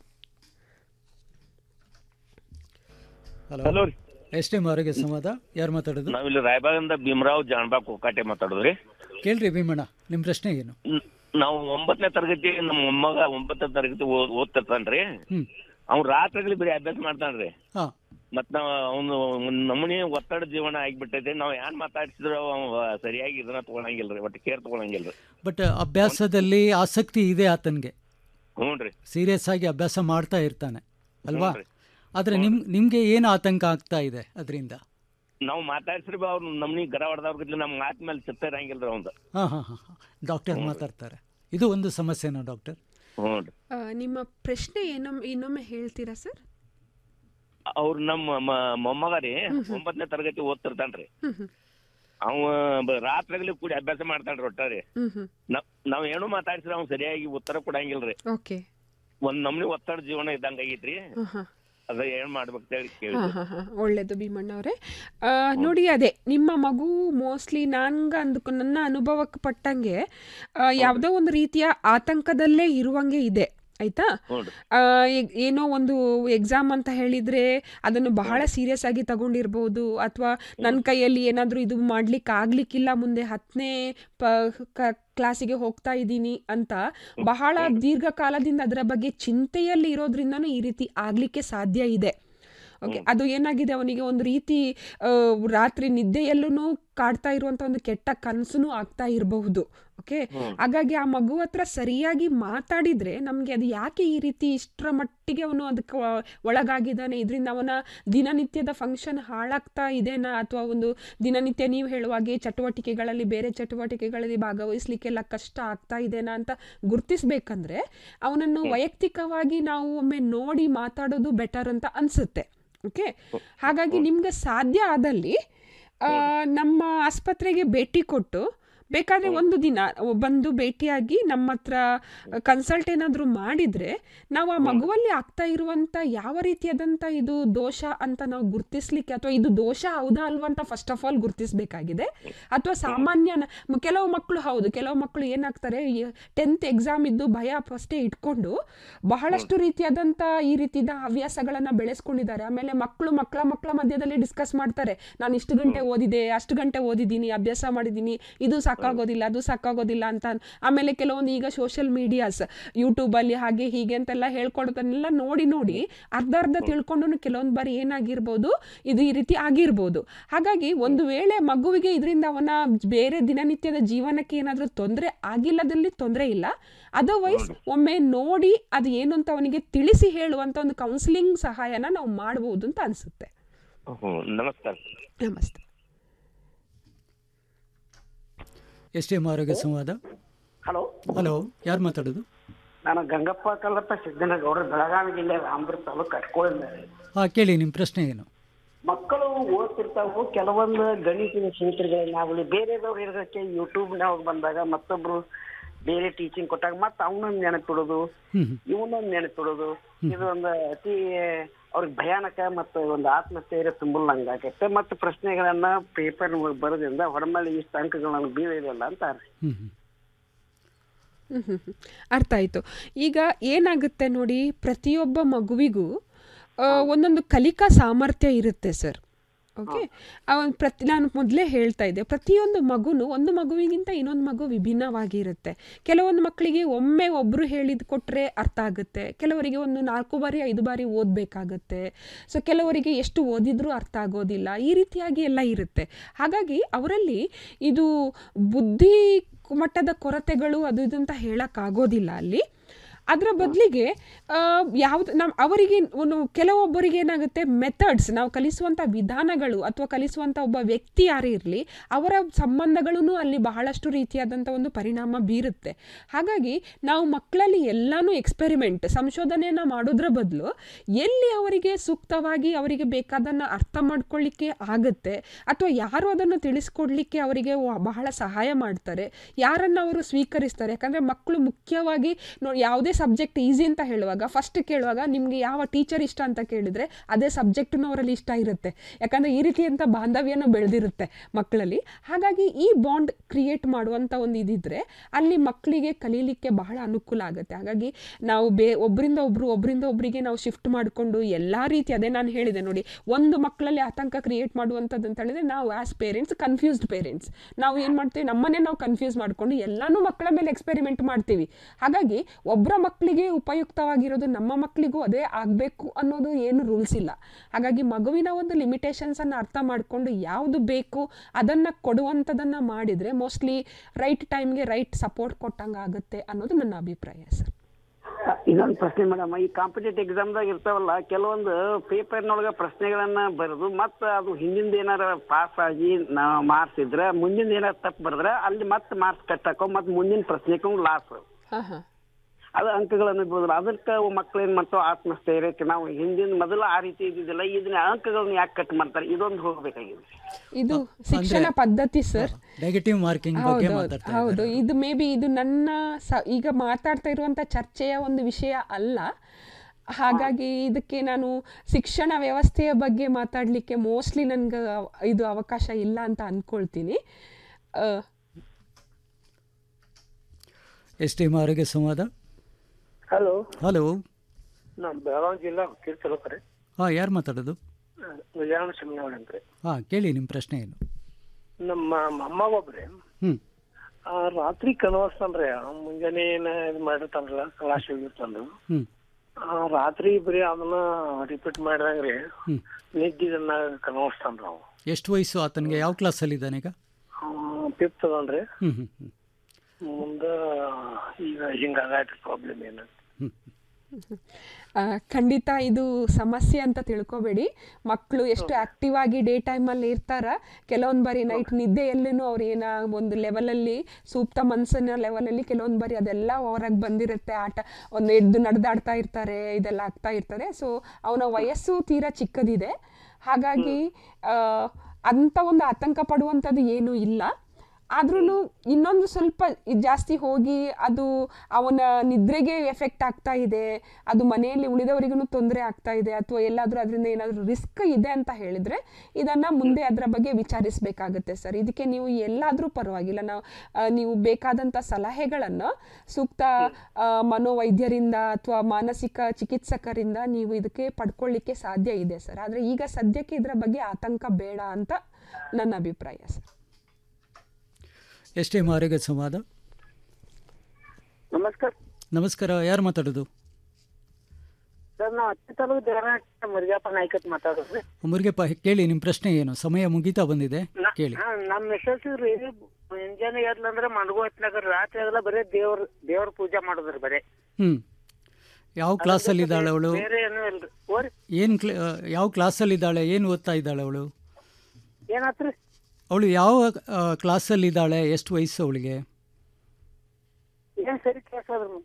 [SPEAKER 22] ಹಲೋ
[SPEAKER 2] Hello ರೀ.
[SPEAKER 22] ಎಸ್ ಟಿ ಆರೋಗ್ಯ ಸಂವಾದ ಯಾರು ಮಾತಾಡೋದು
[SPEAKER 2] ನಾವಿಲ್ಲಿ ರಾಯಬಾಗಿಂದ ಭೀಮರಾವ್ ಜಾನ್ಬಾ ಕೋಕಾಟೆ ಮಾತಾಡೋದ್ರಿ
[SPEAKER 22] ಕೇಳ್ರಿ ಭೀಮಣ್ಣ ನಿಮ್ಮ ಪ್ರಶ್ನೆ ಏನು
[SPEAKER 2] ನಾವು ಒಂಬತ್ತನೇ ತರಗತಿ ನಮ್ಮ ಮೊಮ್ಮಗ ಒಂಬತ್ತನೇ ತರಗತಿ ಓದ್- ಓದ್ತಿರ್ತಾನ್ರಿ
[SPEAKER 22] ಹ್ಮ್.
[SPEAKER 2] ಅವ್ನು ರಾತ್ರಿಗಳು ಬರೀ ಅಭ್ಯಾಸ ಮಾಡ್ತಾನ್ರಿ
[SPEAKER 22] ಹಾ.
[SPEAKER 2] ಮತ್ ನಾವ್ ಅವನು ಒಂದ್ ನಮೂನಿ ಒತ್ತಡ ಜೀವನ ಆಗ್ಬಿಟ್ಟೈತೆ ನಾವ್ ಏನ್ ಮಾತಾಡ್ಸಿದ್ರು ಅವ ಸರಿಯಾಗಿ ಇದನ್ನ ತಗೊಳಂಗಿಲ್ರಿ ಒಟ್ಟು ಕೇರ್ ತಗೊಳಂಗಿಲ್ರಿ
[SPEAKER 22] ಬಟ್ ಅಭ್ಯಾಸದಲ್ಲಿ ಆಸಕ್ತಿ ಇದೆ ಆತನಿಗೆ
[SPEAKER 2] ಹ್ಞೂನ್ರಿ
[SPEAKER 22] ಸೀರಿಯಸ್ ಆಗಿ ಅಭ್ಯಾಸ ಮಾಡ್ತಾ ಇರ್ತಾನೆ ಅಲ್ವಾ
[SPEAKER 2] ಹ್ಞೂನ್ರಿ.
[SPEAKER 22] ಆದರೆ ನಿಮ್ ನಿಮಗೆ ಏನು ಆತಂಕ ಆಗ್ತಾ ಇದೆ ಅದರಿಂದ
[SPEAKER 2] ನಾವ್ ಮಾತಾಡ್ಸ್ರಿ ಅವ್ರು ನಮ್ನಿ ಗರ ಹೊಡೆದವ್ರ ನಮ್ ಮಾತ್ ಮೇಲೆ ಚಿತ್ತ ಇರಂಗಿಲ್ರಿ ಅವಂದು
[SPEAKER 22] ಹಾಂ ಹಾಂ ಹಾಂ ಡಾಕ್ಟರ್ ಮಾತಾಡ್ತಾರೆ ಇದು ಒಂದು ಸಮಸ್ಯೆನಾ ಡಾಕ್ಟರ್
[SPEAKER 2] ಹ್ಞೂನ್ರಿ
[SPEAKER 1] ಆ, ನಿಮ್ಮ ಪ್ರಶ್ನೆ ಏನೊಮ್ಮೆ ಇನ್ನೊಮ್ಮೆ ಹೇಳ್ತೀರಾ ಸರ್
[SPEAKER 2] ಅವ್ರು ನಮ್ಮ ಮ- ಮೊಮ್ಮಗ ರೀ ಒಂಬತ್ತನೇ ತರಗತಿ ಓದ್ತಿರ್ತಾನ್ರಿ
[SPEAKER 1] ಹ್ಮ್ ಹ್ಮ್
[SPEAKER 2] ಅವ ಬ- ರಾತ್ರಿಗಲಿ ಕೂಡಿ ಅಭ್ಯಾಸ ಮಾಡ್ತಾನ್ರಿ ಒಟ್ಟಾರಿ
[SPEAKER 1] ಹ್ಮ್ ಹ್ಮ್
[SPEAKER 2] ನಾವ್ ನಾವ್ ಏನು ಮಾತಾಡ್ಸಿದ್ರೆ ಅವ್ನ್ ಸರಿಯಾಗಿ ಉತ್ತರ ಕೊಡಂಗಿಲ್ರಿ
[SPEAKER 1] ಓಕೆ
[SPEAKER 2] ಒಂದ್ ನಮ್ನಿ ಒತ್ತಡ ಜೀವನ ಇದ್ದಂಗ ಆಗೈತ್ರಿ
[SPEAKER 1] ಹಾಂ ಹಾಂ
[SPEAKER 2] ಅದ ಏನ್ ಮಾಡ್ಬೇಕು ಹೇಳಿ
[SPEAKER 1] ಹಾಂ
[SPEAKER 2] ಕೇಳಿದ್ವಿ
[SPEAKER 1] ಹಾಂ ಹಾಂ ಒಳ್ಳೆಯದು ಭೀಮಣ್ಣ ಅವರೇ ನೋಡಿ ಅದೇ ನಿಮ್ಮ ಮಗು ಮೋಸ್ಟ್ಲಿ ನಂಗೆ ಅಂದ್ಕೊ ನನ್ನ ಅನುಭವಕ್ಕೆ ಪಟ್ಟಂಗೆ ಆ, ಯಾವುದೋ ಒಂದು ರೀತಿಯ ಆತಂಕದಲ್ಲೇ ಇರುವಂಗೆ ಇದೆ ಆಯ್ತಾ
[SPEAKER 2] ಹ್ಞೂನ್ರಿ.
[SPEAKER 1] ಆ, ಎಗ್- ಏನೋ ಒಂದು ಎಕ್ಸಾಮ್ ಅಂತ ಹೇಳಿದರೆ ಅದನ್ನು ಬಹಳ ಸೀರಿಯಸ್ ಆಗಿ ತಗೊಂಡಿರ್ಬೋದು ಅಥವಾ ನನ್ನ ಕೈಯಲ್ಲಿ ಏನಾದರೂ ಇದು ಮಾಡ್ಲಿಕ್ಕೆ ಆಗ್ಲಿಕ್ಕಿಲ್ಲ ಮುಂದೆ ಹತ್ತನೇ ಪ ಕ ಕ್ಲಾಸಿಗೆ ಹೋಗ್ತಾ ಇದ್ದೀನಿ ಅಂತ ಬಹಳ ದೀರ್ಘಕಾಲದಿಂದ ಅದರ ಬಗ್ಗೆ ಚಿಂತೆಯಲ್ಲಿ ಇರೋದ್ರಿಂದನೂ ಈ ರೀತಿ ಆಗಲಿಕ್ಕೆ ಸಾಧ್ಯ ಇದೆ ಓಕೆ ಅದು ಏನಾಗಿದೆ ಅವನಿಗೆ ಒಂದು ರೀತಿ ಆ, ರಾತ್ರಿ ನಿದ್ದೆಯಲ್ಲೂ ಕಾಡ್ತಾ ಇರುವಂಥ ಒಂದು ಕೆಟ್ಟ ಕನಸು ಆಗ್ತಾ ಇರಬಹುದು ಓಕೆ ಹಾಗಾಗಿ ಆ ಮಗು ಹತ್ರ ಸರಿಯಾಗಿ ಮಾತಾಡಿದ್ರೆ ನಮಗೆ ಅದು ಯಾಕೆ ಈ ರೀತಿ ಇಷ್ಟರ ಮಟ್ಟಿಗೆ ಅವನು ಅದಕ್ಕೆ ಒ- ಒಳಗಾಗಿದ್ದಾನೆ ಇದರಿಂದ ಅವನ ದಿನನಿತ್ಯದ ಫಂಕ್ಷನ್ ಹಾಳಾಗ್ತಾ ಇದೆನಾ ಅಥವಾ ಒಂದು ದಿನನಿತ್ಯ ನೀವು ಹೇಳುವಾಗೆ ಚಟುವಟಿಕೆಗಳಲ್ಲಿ ಬೇರೆ ಚಟುವಟಿಕೆಗಳಲ್ಲಿ ಭಾಗವಹಿಸ್ಲಿಕ್ಕೆಲ್ಲ ಕಷ್ಟ ಆಗ್ತಾ ಇದೆನಾ ಅಂತ ಗುರ್ತಿಸ್ಬೇಕಂದ್ರೆ ಅವನನ್ನು ವೈಯಕ್ತಿಕವಾಗಿ ನಾವು ಒಮ್ಮೆ ನೋಡಿ ಮಾತಾಡೋದು ಬೆಟರ್ ಅಂತ ಅನ್ಸುತ್ತೆ ಓಕೆ ಹಾಗಾಗಿ ನಿಮ್ಗೆ ಸಾಧ್ಯ ಆದಲ್ಲಿ ಆ, ನಮ್ಮ ಆಸ್ಪತ್ರೆಗೆ ಭೇಟಿ ಕೊಟ್ಟು ಬೇಕಾದರೆ ಒಂದು ದಿನ ಬಂದು ಭೇಟಿಯಾಗಿ ನಮ್ಮ ಹತ್ರ ಕನ್ಸಲ್ಟ್ ಏನಾದರೂ ಮಾಡಿದರೆ ನಾವು ಆ ಮಗುವಲ್ಲಿ ಆಗ್ತಾ ಇರುವಂಥ ಯಾವ ರೀತಿಯಾದಂಥ ಇದು ದೋಷ ಅಂತ ನಾವು ಗುರ್ತಿಸ್ಲಿಕ್ಕೆ ಅಥವಾ ಇದು ದೋಷ ಹೌದಾ ಅಲ್ವಾ ಅಂತ ಫಸ್ಟ್ ಆಫ್ ಆಲ್ ಗುರ್ತಿಸ್ಬೇಕಾಗಿದೆ ಅಥವಾ ಸಾಮಾನ್ಯ ನ- ಕೆಲವು ಮಕ್ಕಳು ಹೌದು ಕೆಲವು ಮಕ್ಕಳು ಏನಾಗ್ತಾರೆ ಟೆಂತ್ ಎಕ್ಸಾಮ್ ಇದ್ದು ಭಯ ಫಸ್ಟೇ ಇಟ್ಕೊಂಡು ಬಹಳಷ್ಟು ರೀತಿಯಾದಂಥ ಈ ರೀತಿಯ ಹವ್ಯಾಸಗಳನ್ನು ಬೆಳೆಸ್ಕೊಂಡಿದ್ದಾರೆ ಆಮೇಲೆ ಮಕ್ಕಳು ಮಕ್ಕಳ ಮಕ್ಕಳ ಮಧ್ಯದಲ್ಲಿ ಡಿಸ್ಕಸ್ ಮಾಡ್ತಾರೆ ನಾನು ಇಷ್ಟು ಗಂಟೆ ಓದಿದೆ ಅಷ್ಟು ಗಂಟೆ ಓದಿದ್ದೀನಿ ಅಭ್ಯಾಸ ಮಾಡಿದ್ದೀನಿ ಇದು ಸಾಕು ಸಾಕಾಗೋದಿಲ್ಲ ಅದು ಸಾಕಾಗೋದಿಲ್ಲ ಅಂತ ಆಮೇಲೆ ಕೆಲವೊಂದು ಈಗ ಸೋಷಿಯಲ್ ಮೀಡಿಯಾಸ್ ಯೂಟ್ಯೂಬಲ್ಲಿ ಹಾಗೆ ಹೀಗೆ ಅಂತೆಲ್ಲ ಹೇಳ್ಕೊಡೋದನ್ನೆಲ್ಲ ನೋಡಿ ನೋಡಿ ಅರ್ಧ ಅರ್ಧ ತಿಳ್ಕೊಂಡು ಕೆಲವೊಂದು ಬಾರಿ ಏನಾಗಿರ್ಬೋದು ಇದು ಈ ರೀತಿ ಆಗಿರ್ಬೋದು ಹಾಗಾಗಿ ಒಂದು ವೇಳೆ ಮಗುವಿಗೆ ಇದರಿಂದ ಅವನ ಬೇರೆ ದಿನನಿತ್ಯದ ಜೀವನಕ್ಕೆ ಏನಾದರೂ ತೊಂದರೆ ಆಗಿಲ್ಲದಲ್ಲಿ ತೊಂದರೆ ಇಲ್ಲ ಅದರ್ವೈಸ್ ಒಮ್ಮೆ ನೋಡಿ ಅದು ಏನು ಅಂತ ಅವನಿಗೆ ತಿಳಿಸಿ ಹೇಳುವಂಥ ಒಂದು ಕೌನ್ಸಿಲಿಂಗ್ ಸಹಾಯನ ನಾವು ಮಾಡ್ಬೋದು ಅಂತ ಅನಿಸುತ್ತೆ
[SPEAKER 2] ಹ್ಞೂ ನಮಸ್ಕಾರ
[SPEAKER 1] ನಮಸ್ತೆ
[SPEAKER 22] ಎಸ್ ಟಿ ಎಂ ಆರೋಗ್ಯ ಸಂವಾದ
[SPEAKER 5] ಹಲೋ
[SPEAKER 22] ಹಲೋ ಯಾರು ಮಾತಾಡೋದು
[SPEAKER 5] ನಾನು ಗಂಗಪ್ಪ ಕಲ್ಲಪ್ಪ ಸಿದ್ದನಗೌಡ್ರ ಬೆಳಗಾವಿ ಜಿಲ್ಲೆ ರಾಮದುರ್ಗ ತಾಲೂಕು ಕಟ್ಕೊಳ್ಳಿಂದ
[SPEAKER 22] ಹಾಂ ಕೇಳಿ ನಿಮ್ಮ ಪ್ರಶ್ನೆ ಏನು
[SPEAKER 5] ಮಕ್ಕಳು ಓದ್ತಿರ್ತಾವು ಕೆಲವೊಂದು ಗಣಿತದ ಸೂತ್ರಗಳನ್ನಾಗಲಿ ಬೇರೆದವ್ರು ಇರೋದಕ್ಕೆ ಯೂಟ್ಯೂಬ್ನಾಗ ಬಂದಾಗ ಮತ್ತೊಬ್ರು ಬೇರೆ ಟೀಚಿಂಗ್ ಕೊಟ್ಟಾಗ ಮತ್ತೆ ಅವನೊಂದು ನೆನಪಿಡೋದು ಇವನೊಂದು ನೆನಪಿಡೋದು ಇದು ಒಂದು ಅತಿ ಅವ್ರಿಗೆ ಭಯಾನಕ ಮತ್ತು ಒಂದು ಆತ್ಮಸ್ಥೈರ್ಯ ತುಂಬಲ್ದಂಗೆ ಆಗತ್ತೆ ಮತ್ತು ಪ್ರಶ್ನೆಗಳನ್ನ ಪೇಪರ್ ಬರೋದ್ರಿಂದ ಹೊರಮಲ್ಲಿ ಇಷ್ಟು ಅಂಕಗಳನ್ನು ಬೀಳಿರಲ್ಲ ಅಂತ
[SPEAKER 1] ಹ್ಮ್ ಹ್ಮ್ ಹ್ಮ್. ಅರ್ಥ ಆಯಿತು ಈಗ ಏನಾಗುತ್ತೆ ನೋಡಿ ಪ್ರತಿಯೊಬ್ಬ ಮಗುವಿಗೂ ಆ, ಒಂದೊಂದು ಕಲಿಕಾ ಸಾಮರ್ಥ್ಯ ಇರುತ್ತೆ ಸರ್ ಓಕೆ ಅವನ್ ಪ್ರತಿ ನಾನು ಮೊದಲೇ ಹೇಳ್ತಾ ಇದ್ದೆ ಪ್ರತಿಯೊಂದು ಮಗುನು ಒಂದು ಮಗುವಿಗಿಂತ ಇನ್ನೊಂದು ಮಗು ವಿಭಿನ್ನವಾಗಿರುತ್ತೆ ಕೆಲವೊಂದು ಮಕ್ಕಳಿಗೆ ಒಮ್ಮೆ ಒಬ್ಬರು ಹೇಳಿದ್ ಕೊಟ್ಟರೆ ಅರ್ಥ ಆಗುತ್ತೆ ಕೆಲವರಿಗೆ ಒಂದು ನಾಲ್ಕು ಬಾರಿ ಐದು ಬಾರಿ ಓದಬೇಕಾಗತ್ತೆ ಸೊ ಕೆಲವರಿಗೆ ಎಷ್ಟು ಓದಿದ್ರೂ ಅರ್ಥ ಆಗೋದಿಲ್ಲ ಈ ರೀತಿಯಾಗಿ ಎಲ್ಲ ಇರುತ್ತೆ ಹಾಗಾಗಿ ಅವರಲ್ಲಿ ಇದು ಬುದ್ಧಿ ಮಟ್ಟದ ಕೊರತೆಗಳು ಅದು ಇದು ಅಂತ ಹೇಳೋಕ್ಕಾಗೋದಿಲ್ಲ ಅಲ್ಲಿ ಅದರ ಬದಲಿಗೆ ಯಾವ್ದು ನಾವು ಅವರಿಗೆ ಒಂದು ಕೆಲವೊಬ್ಬರಿಗೆ ಏನಾಗುತ್ತೆ ಮೆಥಡ್ಸ್ ನಾವು ಕಲಿಸುವಂಥ ವಿಧಾನಗಳು ಅಥವಾ ಕಲಿಸುವಂಥ ಒಬ್ಬ ವ್ಯಕ್ತಿ ಯಾರೇ ಇರಲಿ ಅವರ ಸಂಬಂಧಗಳೂ ಅಲ್ಲಿ ಬಹಳಷ್ಟು ರೀತಿಯಾದಂಥ ಒಂದು ಪರಿಣಾಮ ಬೀರುತ್ತೆ ಹಾಗಾಗಿ ನಾವು ಮಕ್ಕಳಲ್ಲಿ ಎಲ್ಲನೂ ಎಕ್ಸ್ಪೆರಿಮೆಂಟ್ ಸಂಶೋಧನೆಯನ್ನು ಮಾಡೋದ್ರ ಬದಲು ಎಲ್ಲಿ ಅವರಿಗೆ ಸೂಕ್ತವಾಗಿ ಅವರಿಗೆ ಬೇಕಾದನ್ನು ಅರ್ಥ ಮಾಡ್ಕೊಳ್ಳಿಕ್ಕೆ ಆಗುತ್ತೆ ಅಥವಾ ಯಾರು ಅದನ್ನು ತಿಳಿಸ್ಕೊಡ್ಲಿಕ್ಕೆ ಅವರಿಗೆ ವ- ಬಹಳ ಸಹಾಯ ಮಾಡ್ತಾರೆ ಯಾರನ್ನು ಅವರು ಸ್ವೀಕರಿಸ್ತಾರೆ ಯಾಕಂದರೆ ಮಕ್ಕಳು ಮುಖ್ಯವಾಗಿ ನೋಡಿ ಯಾವುದೇ ಸಬ್ಜೆಕ್ಟ್ ಈಸಿ ಅಂತ ಹೇಳುವಾಗ ಫಸ್ಟ್ ಕೇಳುವಾಗ ನಿಮಗೆ ಯಾವ ಟೀಚರ್ ಇಷ್ಟ ಅಂತ ಕೇಳಿದರೆ ಅದೇ ಸಬ್ಜೆಕ್ಟನ್ನು ಅವರಲ್ಲಿ ಇಷ್ಟ ಇರುತ್ತೆ ಯಾಕಂದರೆ ಈ ರೀತಿಯಂಥ ಬಾಂಧವ್ಯನೂ ಬೆಳೆದಿರುತ್ತೆ ಮಕ್ಕಳಲ್ಲಿ ಹಾಗಾಗಿ ಈ ಬಾಂಡ್ ಕ್ರಿಯೇಟ್ ಮಾಡುವಂಥ ಒಂದು ಇದಿದ್ರೆ ಅಲ್ಲಿ ಮಕ್ಕಳಿಗೆ ಕಲೀಲಿಕ್ಕೆ ಬಹಳ ಅನುಕೂಲ ಆಗುತ್ತೆ ಹಾಗಾಗಿ ನಾವು ಬೇ ಒಬ್ಬರಿಂದ ಒಬ್ಬರು ಒಬ್ಬರಿಂದ ಒಬ್ಬರಿಗೆ ನಾವು ಶಿಫ್ಟ್ ಮಾಡಿಕೊಂಡು ಎಲ್ಲ ರೀತಿ ಅದೇ ನಾನು ಹೇಳಿದೆ ನೋಡಿ ಒಂದು ಮಕ್ಕಳಲ್ಲಿ ಆತಂಕ ಕ್ರಿಯೇಟ್ ಮಾಡುವಂಥದ್ದು ಅಂತ ಹೇಳಿದ್ರೆ ನಾವು ಆ್ಯಸ್ ಪೇರೆಂಟ್ಸ್ ಕನ್ಫ್ಯೂಸ್ಡ್ ಪೇರೆಂಟ್ಸ್ ನಾವು ಏನು ಮಾಡ್ತೀವಿ ನಮ್ಮನ್ನೇ ನಾವು ಕನ್ಫ್ಯೂಸ್ ಮಾಡಿಕೊಂಡು ಎಲ್ಲನೂ ಮಕ್ಕಳ ಮೇಲೆ ಎಕ್ಸ್ಪೆರಿಮೆಂಟ್ ಮಾಡ್ತೀವಿ ಹಾಗಾಗಿ ಒಬ್ಬರ ಮಕ್ಕಳಿಗೆ ಉಪಯುಕ್ತವಾಗಿರೋದು ನಮ್ಮ ಮಕ್ಕಳಿಗೂ ಅದೇ ಆಗಬೇಕು ಅನ್ನೋದು ಏನು ರೂಲ್ಸ್ ಇಲ್ಲ ಹಾಗಾಗಿ ಮಗುವಿನ ಒಂದು ಲಿಮಿಟೇಷನ್ಸನ್ನು ಅರ್ಥ ಮಾಡಿಕೊಂಡು ಯಾವುದು ಬೇಕು ಅದನ್ನು ಕೊಡುವಂಥದ್ದನ್ನು ಮಾಡಿದರೆ ಮೋಸ್ಟ್ಲಿ ರೈಟ್ ಟೈಮ್ಗೆ ರೈಟ್ ಸಪೋರ್ಟ್ ಕೊಟ್ಟಂಗೆ ಆಗುತ್ತೆ ಅನ್ನೋದು ನನ್ನ ಅಭಿಪ್ರಾಯ ಸರ್
[SPEAKER 5] ಇನ್ನೊಂದು ಪ್ರಶ್ನೆ ಮೇಡಮ್ ಈ ಕಾಂಪಿಟೇಟಿವ್ ಎಕ್ಸಾಮ್ದಾಗ ಇರ್ತಾವಲ್ಲ ಕೆಲವೊಂದು ಪೇಪರ್ನೊಳಗ ಪ್ರಶ್ನೆಗಳನ್ನ ಬರೆದು ಮತ್ತೆ ಅದು ಹಿಂದಿಂದ ಏನಾರ ಪಾಸ್ ಆಗಿ ಮಾರ್ಕ್ಸ್ ಇದ್ರೆ ಮುಂದಿನ ಏನಾರ ತಪ್ಪು ಬರೆದ್ರೆ ಅಲ್ಲಿ ಮತ್ತೆ ಮಾರ್ಕ್ಸ್ ಕಟ್ ಹಾಕೋ ಮತ್ತೆ ಮುಂದಿನ ಪ್ರಶ್ನೆಗೂ ಲಾಸ್
[SPEAKER 1] ಹಾಂ ಹಾಂ
[SPEAKER 5] ಅದು ಅಂಕಗಳನ್ನು ಬೀಳೋದಿಲ್ಲ ಅದಕ್ಕೆ ಮಕ್ಳು ಏನ್ ಮಾಡ್ತಾವ ಆತ್ಮಸ್ಥೈರ್ಯಕ್ಕೆ ನಾವು ಹಿಂದಿನ ಮೊದಲು ಆ ರೀತಿ ಇದ್ದಿದ್ದಿಲ್ಲ ಇದನ್ನ ಅಂಕಗಳನ್ನ ಯಾಕೆ ಕಟ್ ಮಾಡ್ತಾರೆ ಇದೊಂದು ಹೋಗ್ಬೇಕಾಗಿದೆ
[SPEAKER 1] ಇದು ಶಿಕ್ಷಣ ಪದ್ಧತಿ ಸರ್
[SPEAKER 22] ನೆಗೆಟಿವ್ ಮಾರ್ಕಿಂಗ್ ಬಗ್ಗೆ
[SPEAKER 1] ಹೌದು
[SPEAKER 22] ಮಾತಾಡ್ತಾ
[SPEAKER 1] ಹೌದು ಇದು ಮೇ ಬಿ ಇದು ನನ್ನ ಸ ಈಗ ಮಾತಾಡ್ತಾ ಇರುವಂಥ ಚರ್ಚೆಯ ಒಂದು ವಿಷಯ ಅಲ್ಲ ಹಾಗಾಗಿ ಇದಕ್ಕೆ ನಾನು ಶಿಕ್ಷಣ ವ್ಯವಸ್ಥೆಯ ಬಗ್ಗೆ ಮಾತಾಡಲಿಕ್ಕೆ ಮೋಸ್ಟ್ಲಿ ನನ್ಗೆ ಇದು ಅವಕಾಶ ಇಲ್ಲ ಅಂತ ಅಂದ್ಕೊಳ್ತೀನಿ ಆ,
[SPEAKER 22] ಎಸ್ ಟಿ ಎಂ ಆರೋಗ್ಯ ಸಂವಾದ
[SPEAKER 6] ಹಲೋ
[SPEAKER 22] ಹಲೋ
[SPEAKER 6] ನಾನು ಬೆಳಗಾವಿ ಜಿಲ್ಲಾ ಹುಕ್ಕೇರಿ ತಾಲೂಕು ರೀ
[SPEAKER 22] ಹಾಂ ಯಾರು ಮಾತಾಡೋದು
[SPEAKER 6] ವಿಜಯನಗರ ಶಮಿನವಾಡ ಅಂತ ರೀ
[SPEAKER 22] ಹಾಂ ಕೇಳಿ ನಿಮ್ಮ ಪ್ರಶ್ನೆ ಏನು
[SPEAKER 6] ನಮ್ಮ ಅಮ್ಮ ಒಬ್ರಿ
[SPEAKER 22] ಹ್ಞೂ
[SPEAKER 6] ಆ ರಾತ್ರಿ ಕನವಸ್ತಾನ್ರಿ ಮುಂಜಾನೆ ಏನ ಇದು ಮಾಡಿರ್ತಾನ್ರಲ್ಲ ಕ್ಲಾಸ್ ಹೋಗಿರ್ತಾನ್ರಿ
[SPEAKER 22] ಹ್ಞೂ
[SPEAKER 6] ಆ ರಾತ್ರಿ ಬರೀ ಅದನ್ನ ರಿಪೀಟ್ ಮಾಡಿದಂಗ್ರಿ
[SPEAKER 22] ಹ್ಞೂ
[SPEAKER 6] ನಿದ್ದಿದನ್ನ ಕನವಸ್ತಾನ್ರಿ ಅವ
[SPEAKER 22] ಎಷ್ಟು ವಯಸ್ಸು ಆತನಿಗೆ ಯಾವ ಕ್ಲಾಸಲ್ಲಿ ಇದ್ದಾನೆ ಈಗ
[SPEAKER 6] ಫಿಫ್ತ್ ಅದನ್ರಿ
[SPEAKER 22] ಹ್ಞೂ ಹ್ಞೂ ಹ್ಞೂ
[SPEAKER 6] ಮುಂದ ಈಗ ಹಿಂಗಾಗೈತಿ ಪ್ರಾಬ್ಲಮ್ ಏನು
[SPEAKER 1] ಆ, ಖಂಡಿತ ಇದು ಸಮಸ್ಯೆ ಅಂತ ತಿಳ್ಕೊಬೇಡಿ ಮಕ್ಕಳು ಎಷ್ಟು ಆಕ್ಟಿವ್ ಆಗಿ ಡೇ ಟೈಮಲ್ಲಿ ಇರ್ತಾರ ಕೆಲವೊಂದು ಬಾರಿ ನೈಟ್ ನಿದ್ದೆಯಲ್ಲೂ ಅವ್ರು ಏನ ಒಂದು ಲೆವೆಲಲ್ಲಿ ಸೂಕ್ತ ಮನಸ್ಸಿನ ಲೆವೆಲಲ್ಲಿ ಕೆಲವೊಂದು ಬಾರಿ ಅದೆಲ್ಲ ಹೊರಗೆ ಬಂದಿರುತ್ತೆ ಆಟ ಒಂದು ಎದ್ದು ನಡೆದಾಡ್ತಾ ಇರ್ತಾರೆ ಇದೆಲ್ಲ ಆಗ್ತಾ ಇರ್ತಾರೆ ಸೊ ಅವನ ವಯಸ್ಸು ತೀರಾ ಚಿಕ್ಕದಿದೆ ಹಾಗಾಗಿ ಆ, ಅಂಥ ಒಂದು ಆತಂಕ ಪಡುವಂಥದ್ದು ಏನೂ ಇಲ್ಲ ಆದ್ರೂ ಇನ್ನೊಂದು ಸ್ವಲ್ಪ ಇದ್ ಜಾಸ್ತಿ ಹೋಗಿ ಅದು ಅವನ ನಿದ್ರೆಗೆ ಎಫೆಕ್ಟ್ ಆಗ್ತಾ ಇದೆ ಅದು ಮನೆಯಲ್ಲಿ ಉಳಿದವರಿಗೂ ತೊಂದರೆ ಆಗ್ತಾ ಇದೆ ಅಥವಾ ಎಲ್ಲಾದರೂ ಅದರಿಂದ ಏನಾದರೂ ರಿಸ್ಕ್ ಇದೆ ಅಂತ ಹೇಳಿದರೆ ಇದನ್ನು ಮುಂದೆ ಅದರ ಬಗ್ಗೆ ವಿಚಾರಿಸಬೇಕಾಗುತ್ತೆ ಸರ್ ಇದಕ್ಕೆ ನೀವು ಎಲ್ಲಾದರೂ ಪರವಾಗಿಲ್ಲ ನಾವು ಆ, ನೀವು ಬೇಕಾದಂಥ ಸಲಹೆಗಳನ್ನು ಸೂಕ್ತ ಆ, ಮನೋವೈದ್ಯರಿಂದ ಅಥವಾ ಮಾನಸಿಕ ಚಿಕಿತ್ಸಕರಿಂದ ನೀವು ಇದಕ್ಕೆ ಪಡ್ಕೊಳ್ಳಿಕ್ಕೆ ಸಾಧ್ಯ ಇದೆ ಸರ್ ಆದರೆ ಈಗ ಸದ್ಯಕ್ಕೆ ಇದರ ಬಗ್ಗೆ ಆತಂಕ ಬೇಡ ಅಂತ ನನ್ನ ಅಭಿಪ್ರಾಯ ಸರ್
[SPEAKER 22] ಎಸ್ ಟಿ ಎಂ ಆರೋಗ್ಯ ಸಂವಾದ
[SPEAKER 6] ನಮಸ್ಕಾರ
[SPEAKER 22] ನಮಸ್ಕಾರ ಯಾರು ಮಾತಾಡೋದು
[SPEAKER 6] ಸರ್ ನಾವು ಅಚ್ಚಿ ತಾಲೂಕು ದೇವರಾಟ ಮುರುಗಪ್ಪ ನಾಯ್ಕತ್ ಮಾತಾಡೋದ್ರಿ
[SPEAKER 22] ಮುರುಗಪ್ಪ ಕೇಳಿ ನಿಮ್ಮ ಪ್ರಶ್ನೆ ಏನು ಸಮಯ ಮುಗೀತಾ ಬಂದಿದೆ
[SPEAKER 6] ನ-
[SPEAKER 22] ಕೇಳಿ
[SPEAKER 6] ಹಾ, ನಮ್ ಮೆಸೇಜ್ ರೀ ಮುಂಜಾನೆ ಎದ್ಲಂದ್ರ ಮಣಗು ಹೊತ್ನಾಗ ರಾತ್ರಿ ಆಗಲ್ಲ ಬರೇ ದೇವ್ರ ದೇವ್ರ ಪೂಜೆ ಮಾಡೋದ್ರಿ ಬರೇ
[SPEAKER 22] ಹ್ಞೂ ಯಾವ ಕ್ಲಾಸಲ್ಲಿ ಇದ್ದಾಳೆ ಅವಳು
[SPEAKER 6] ಬೇರೆ ಏನೂ ಇಲ್ರಿ ಓರಿ
[SPEAKER 22] ಏನು ಕ್ಲ ಯಾವ ಕ್ಲಾಸಲ್ಲಿ ಇದ್ದಾಳೆ ಏನು ಓದ್ತಾ ಇದ್ದಾಳೆ ಅವಳು
[SPEAKER 6] ಏನಾತ್ರಿ
[SPEAKER 22] ಅವಳು ಯಾವ ಆ, ಕ್ಲಾಸಲ್ಲಿ ಇದ್ದಾಳೆ ಎಷ್ಟು ವಯಸ್ಸು ಅವಳಿಗೆ
[SPEAKER 6] ಏನ್ ಸರಿ ಕೆಲಸ ಅದ್ರಿ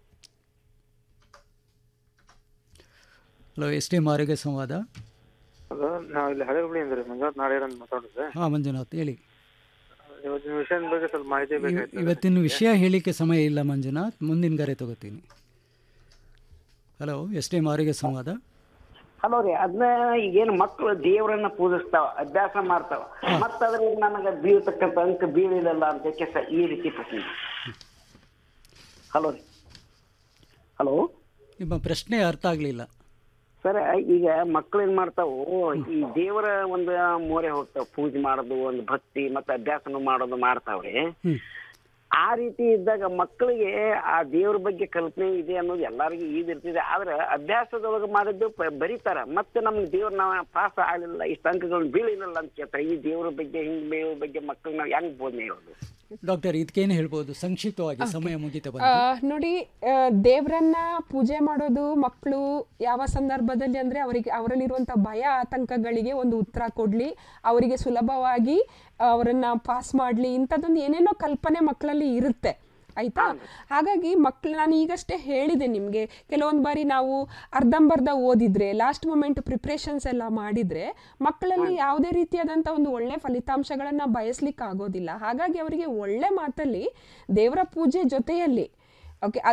[SPEAKER 22] ಹಲೋ ಎಸ್ ಟಿ ಎಂ ಆರೋಗ್ಯ ಸಂವಾದ
[SPEAKER 7] ಅದು ನಾವು ಇಲ್ಲಿ ಹಳೆ ಹುಬ್ಳಿ ಅಂದ್ರೆ ಮಂಜುನಾಥ್ ನಾಡೇರ್ ಅಂತ ಮಾತಾಡೋದು
[SPEAKER 22] ಹಾಂ ಮಂಜುನಾಥ್ ಹೇಳಿ
[SPEAKER 7] ಇವತ್ತಿನ ವಿಷಯದ ಬಗ್ಗೆ ಸ್ವಲ್ಪ ಮಾಹಿತಿ
[SPEAKER 22] ಇವ-
[SPEAKER 7] ಬೇಕಾಯ್ತು
[SPEAKER 22] ಇವತ್ತಿನ ವಿಷಯ ಹೇಳಲಿಕ್ಕೆ ಸಮಯ ಇಲ್ಲ ಮಂಜುನಾಥ್ ಮುಂದಿನ ಕರೆ ತಗೋತೀನಿ ಹಲೋ ಎಸ್ ಟಿ ಎಂ ಆರೋಗ್ಯ ಸಂವಾದ
[SPEAKER 5] ಹಲೋ ರೀ ಅದನ್ನ ಈಗೇನು ಮಕ್ಕಳು ದೇವರನ್ನ ಪೂಜಿಸ್ತಾವ ಅಭ್ಯಾಸ ಮಾಡ್ತಾವ ಮತ್ತ ಅದ್ರಿಂದ ನನಗೆ ಬೀಳ್ತಕ್ಕಂಥ ಅಂಕ ಬೀಳಿಲ್ಲಲ್ಲ ಅಂತ ಕೆಸ ಈ ರೀತಿ ಪ್ರಶ್ನೆ ಹಲೋ ರೀ ಹಲೋ
[SPEAKER 22] ನಿಮ್ಮ ಪ್ರಶ್ನೆ ಅರ್ಥ ಆಗಲಿಲ್ಲ
[SPEAKER 5] ಸರ್ ಈಗ ಮಕ್ಳು ಏನ್ ಮಾಡ್ತಾವು ಈ ದೇವರ ಒಂದು ಮೋರೆ ಹೋಗ್ತಾವ ಪೂಜೆ ಮಾಡೋದು ಒಂದು ಭಕ್ತಿ ಮತ್ತೆ ಅಭ್ಯಾಸನು ಮಾಡೋದು ಮಾಡ್ತಾವ್ರಿ ಆ ರೀತಿ ಇದ್ದಾಗ ಮಕ್ಕಳಿಗೆ ಆ ದೇವ್ರ ಬಗ್ಗೆ ಕಲ್ಪನೆ ಇದೆ ಅನ್ನೋದು ಎಲ್ಲರಿಗೂ ಈದ್ ಇರ್ತಿದೆ ಆದ್ರೆ ಅಭ್ಯಾಸದೊಳಗೆ ಮಾಡಿದ್ದು ಪ- ಬರೀತಾರ ಮತ್ತೆ ನಮ್ಗೆ ದೇವ್ರ ನಾವು ಪಾಸ್ ಆಗಲಿಲ್ಲ ಇಷ್ಟು ಅಂಕಗಳನ್ನ ಬೀಳಿಲ್ಲ ಅಂತ ಕೇಳ್ತಾರೆ ಈ ದೇವ್ರ ಬಗ್ಗೆ ಹಿಂಗ್ ದೇವ್ರ ಬಗ್ಗೆ ಮಕ್ಕಳು ನಾವು ಹೆಂಗ್ ಬೋಧನೆ ಹೇಳೋದು
[SPEAKER 22] ಡಾಕ್ಟರ್ ಇದಕ್ಕೇನು ಹೇಳ್ಬೋದು ಸಂಕ್ಷಿಪ್ತವಾಗಿ ಸಮಯ ಮುಗಿತಾ
[SPEAKER 1] ಆ,
[SPEAKER 22] ಬಂತು
[SPEAKER 1] ನೋಡಿ ಆ, ದೇವ್ರನ್ನ ಪೂಜೆ ಮಾಡೋದು ಮಕ್ಕಳು ಯಾವ ಸಂದರ್ಭದಲ್ಲಿ ಅಂದರೆ ಅವರಿಗೆ ಅವರಲ್ಲಿರುವಂಥ ಭಯ ಆತಂಕಗಳಿಗೆ ಒಂದು ಉತ್ತರ ಕೊಡಲಿ ಅವರಿಗೆ ಸುಲಭವಾಗಿ ಅವರನ್ನು ಪಾಸ್ ಮಾಡಲಿ ಇಂಥದ್ದೊಂದು ಏನೇನೋ ಕಲ್ಪನೆ ಮಕ್ಕಳಲ್ಲಿ ಇರುತ್ತೆ ಆಯಿತಾ ಹಾಗಾಗಿ ಮಕ್ಕಳು ನಾನು ಈಗಷ್ಟೇ ಹೇಳಿದೆ ನಿಮಗೆ ಕೆಲವೊಂದು ಬಾರಿ ನಾವು ಅರ್ಧಂಬರ್ಧ ಓದಿದ್ರೆ ಲಾಸ್ಟ್ ಮೊಮೆಂಟ್ ಪ್ರಿಪ್ರೇಷನ್ಸ್ ಎಲ್ಲ ಮಾಡಿದರೆ ಮಕ್ಕಳಲ್ಲಿ ಯಾವುದೇ ರೀತಿಯಾದಂಥ ಒಂದು ಒಳ್ಳೆ ಫಲಿತಾಂಶಗಳನ್ನು ಬಯಸ್ಲಿಕ್ಕೆ ಆಗೋದಿಲ್ಲ ಹಾಗಾಗಿ ಅವರಿಗೆ ಒಳ್ಳೆ ಮಾತಲ್ಲಿ ದೇವರ ಪೂಜೆ ಜೊತೆಯಲ್ಲಿ ಓಕೆ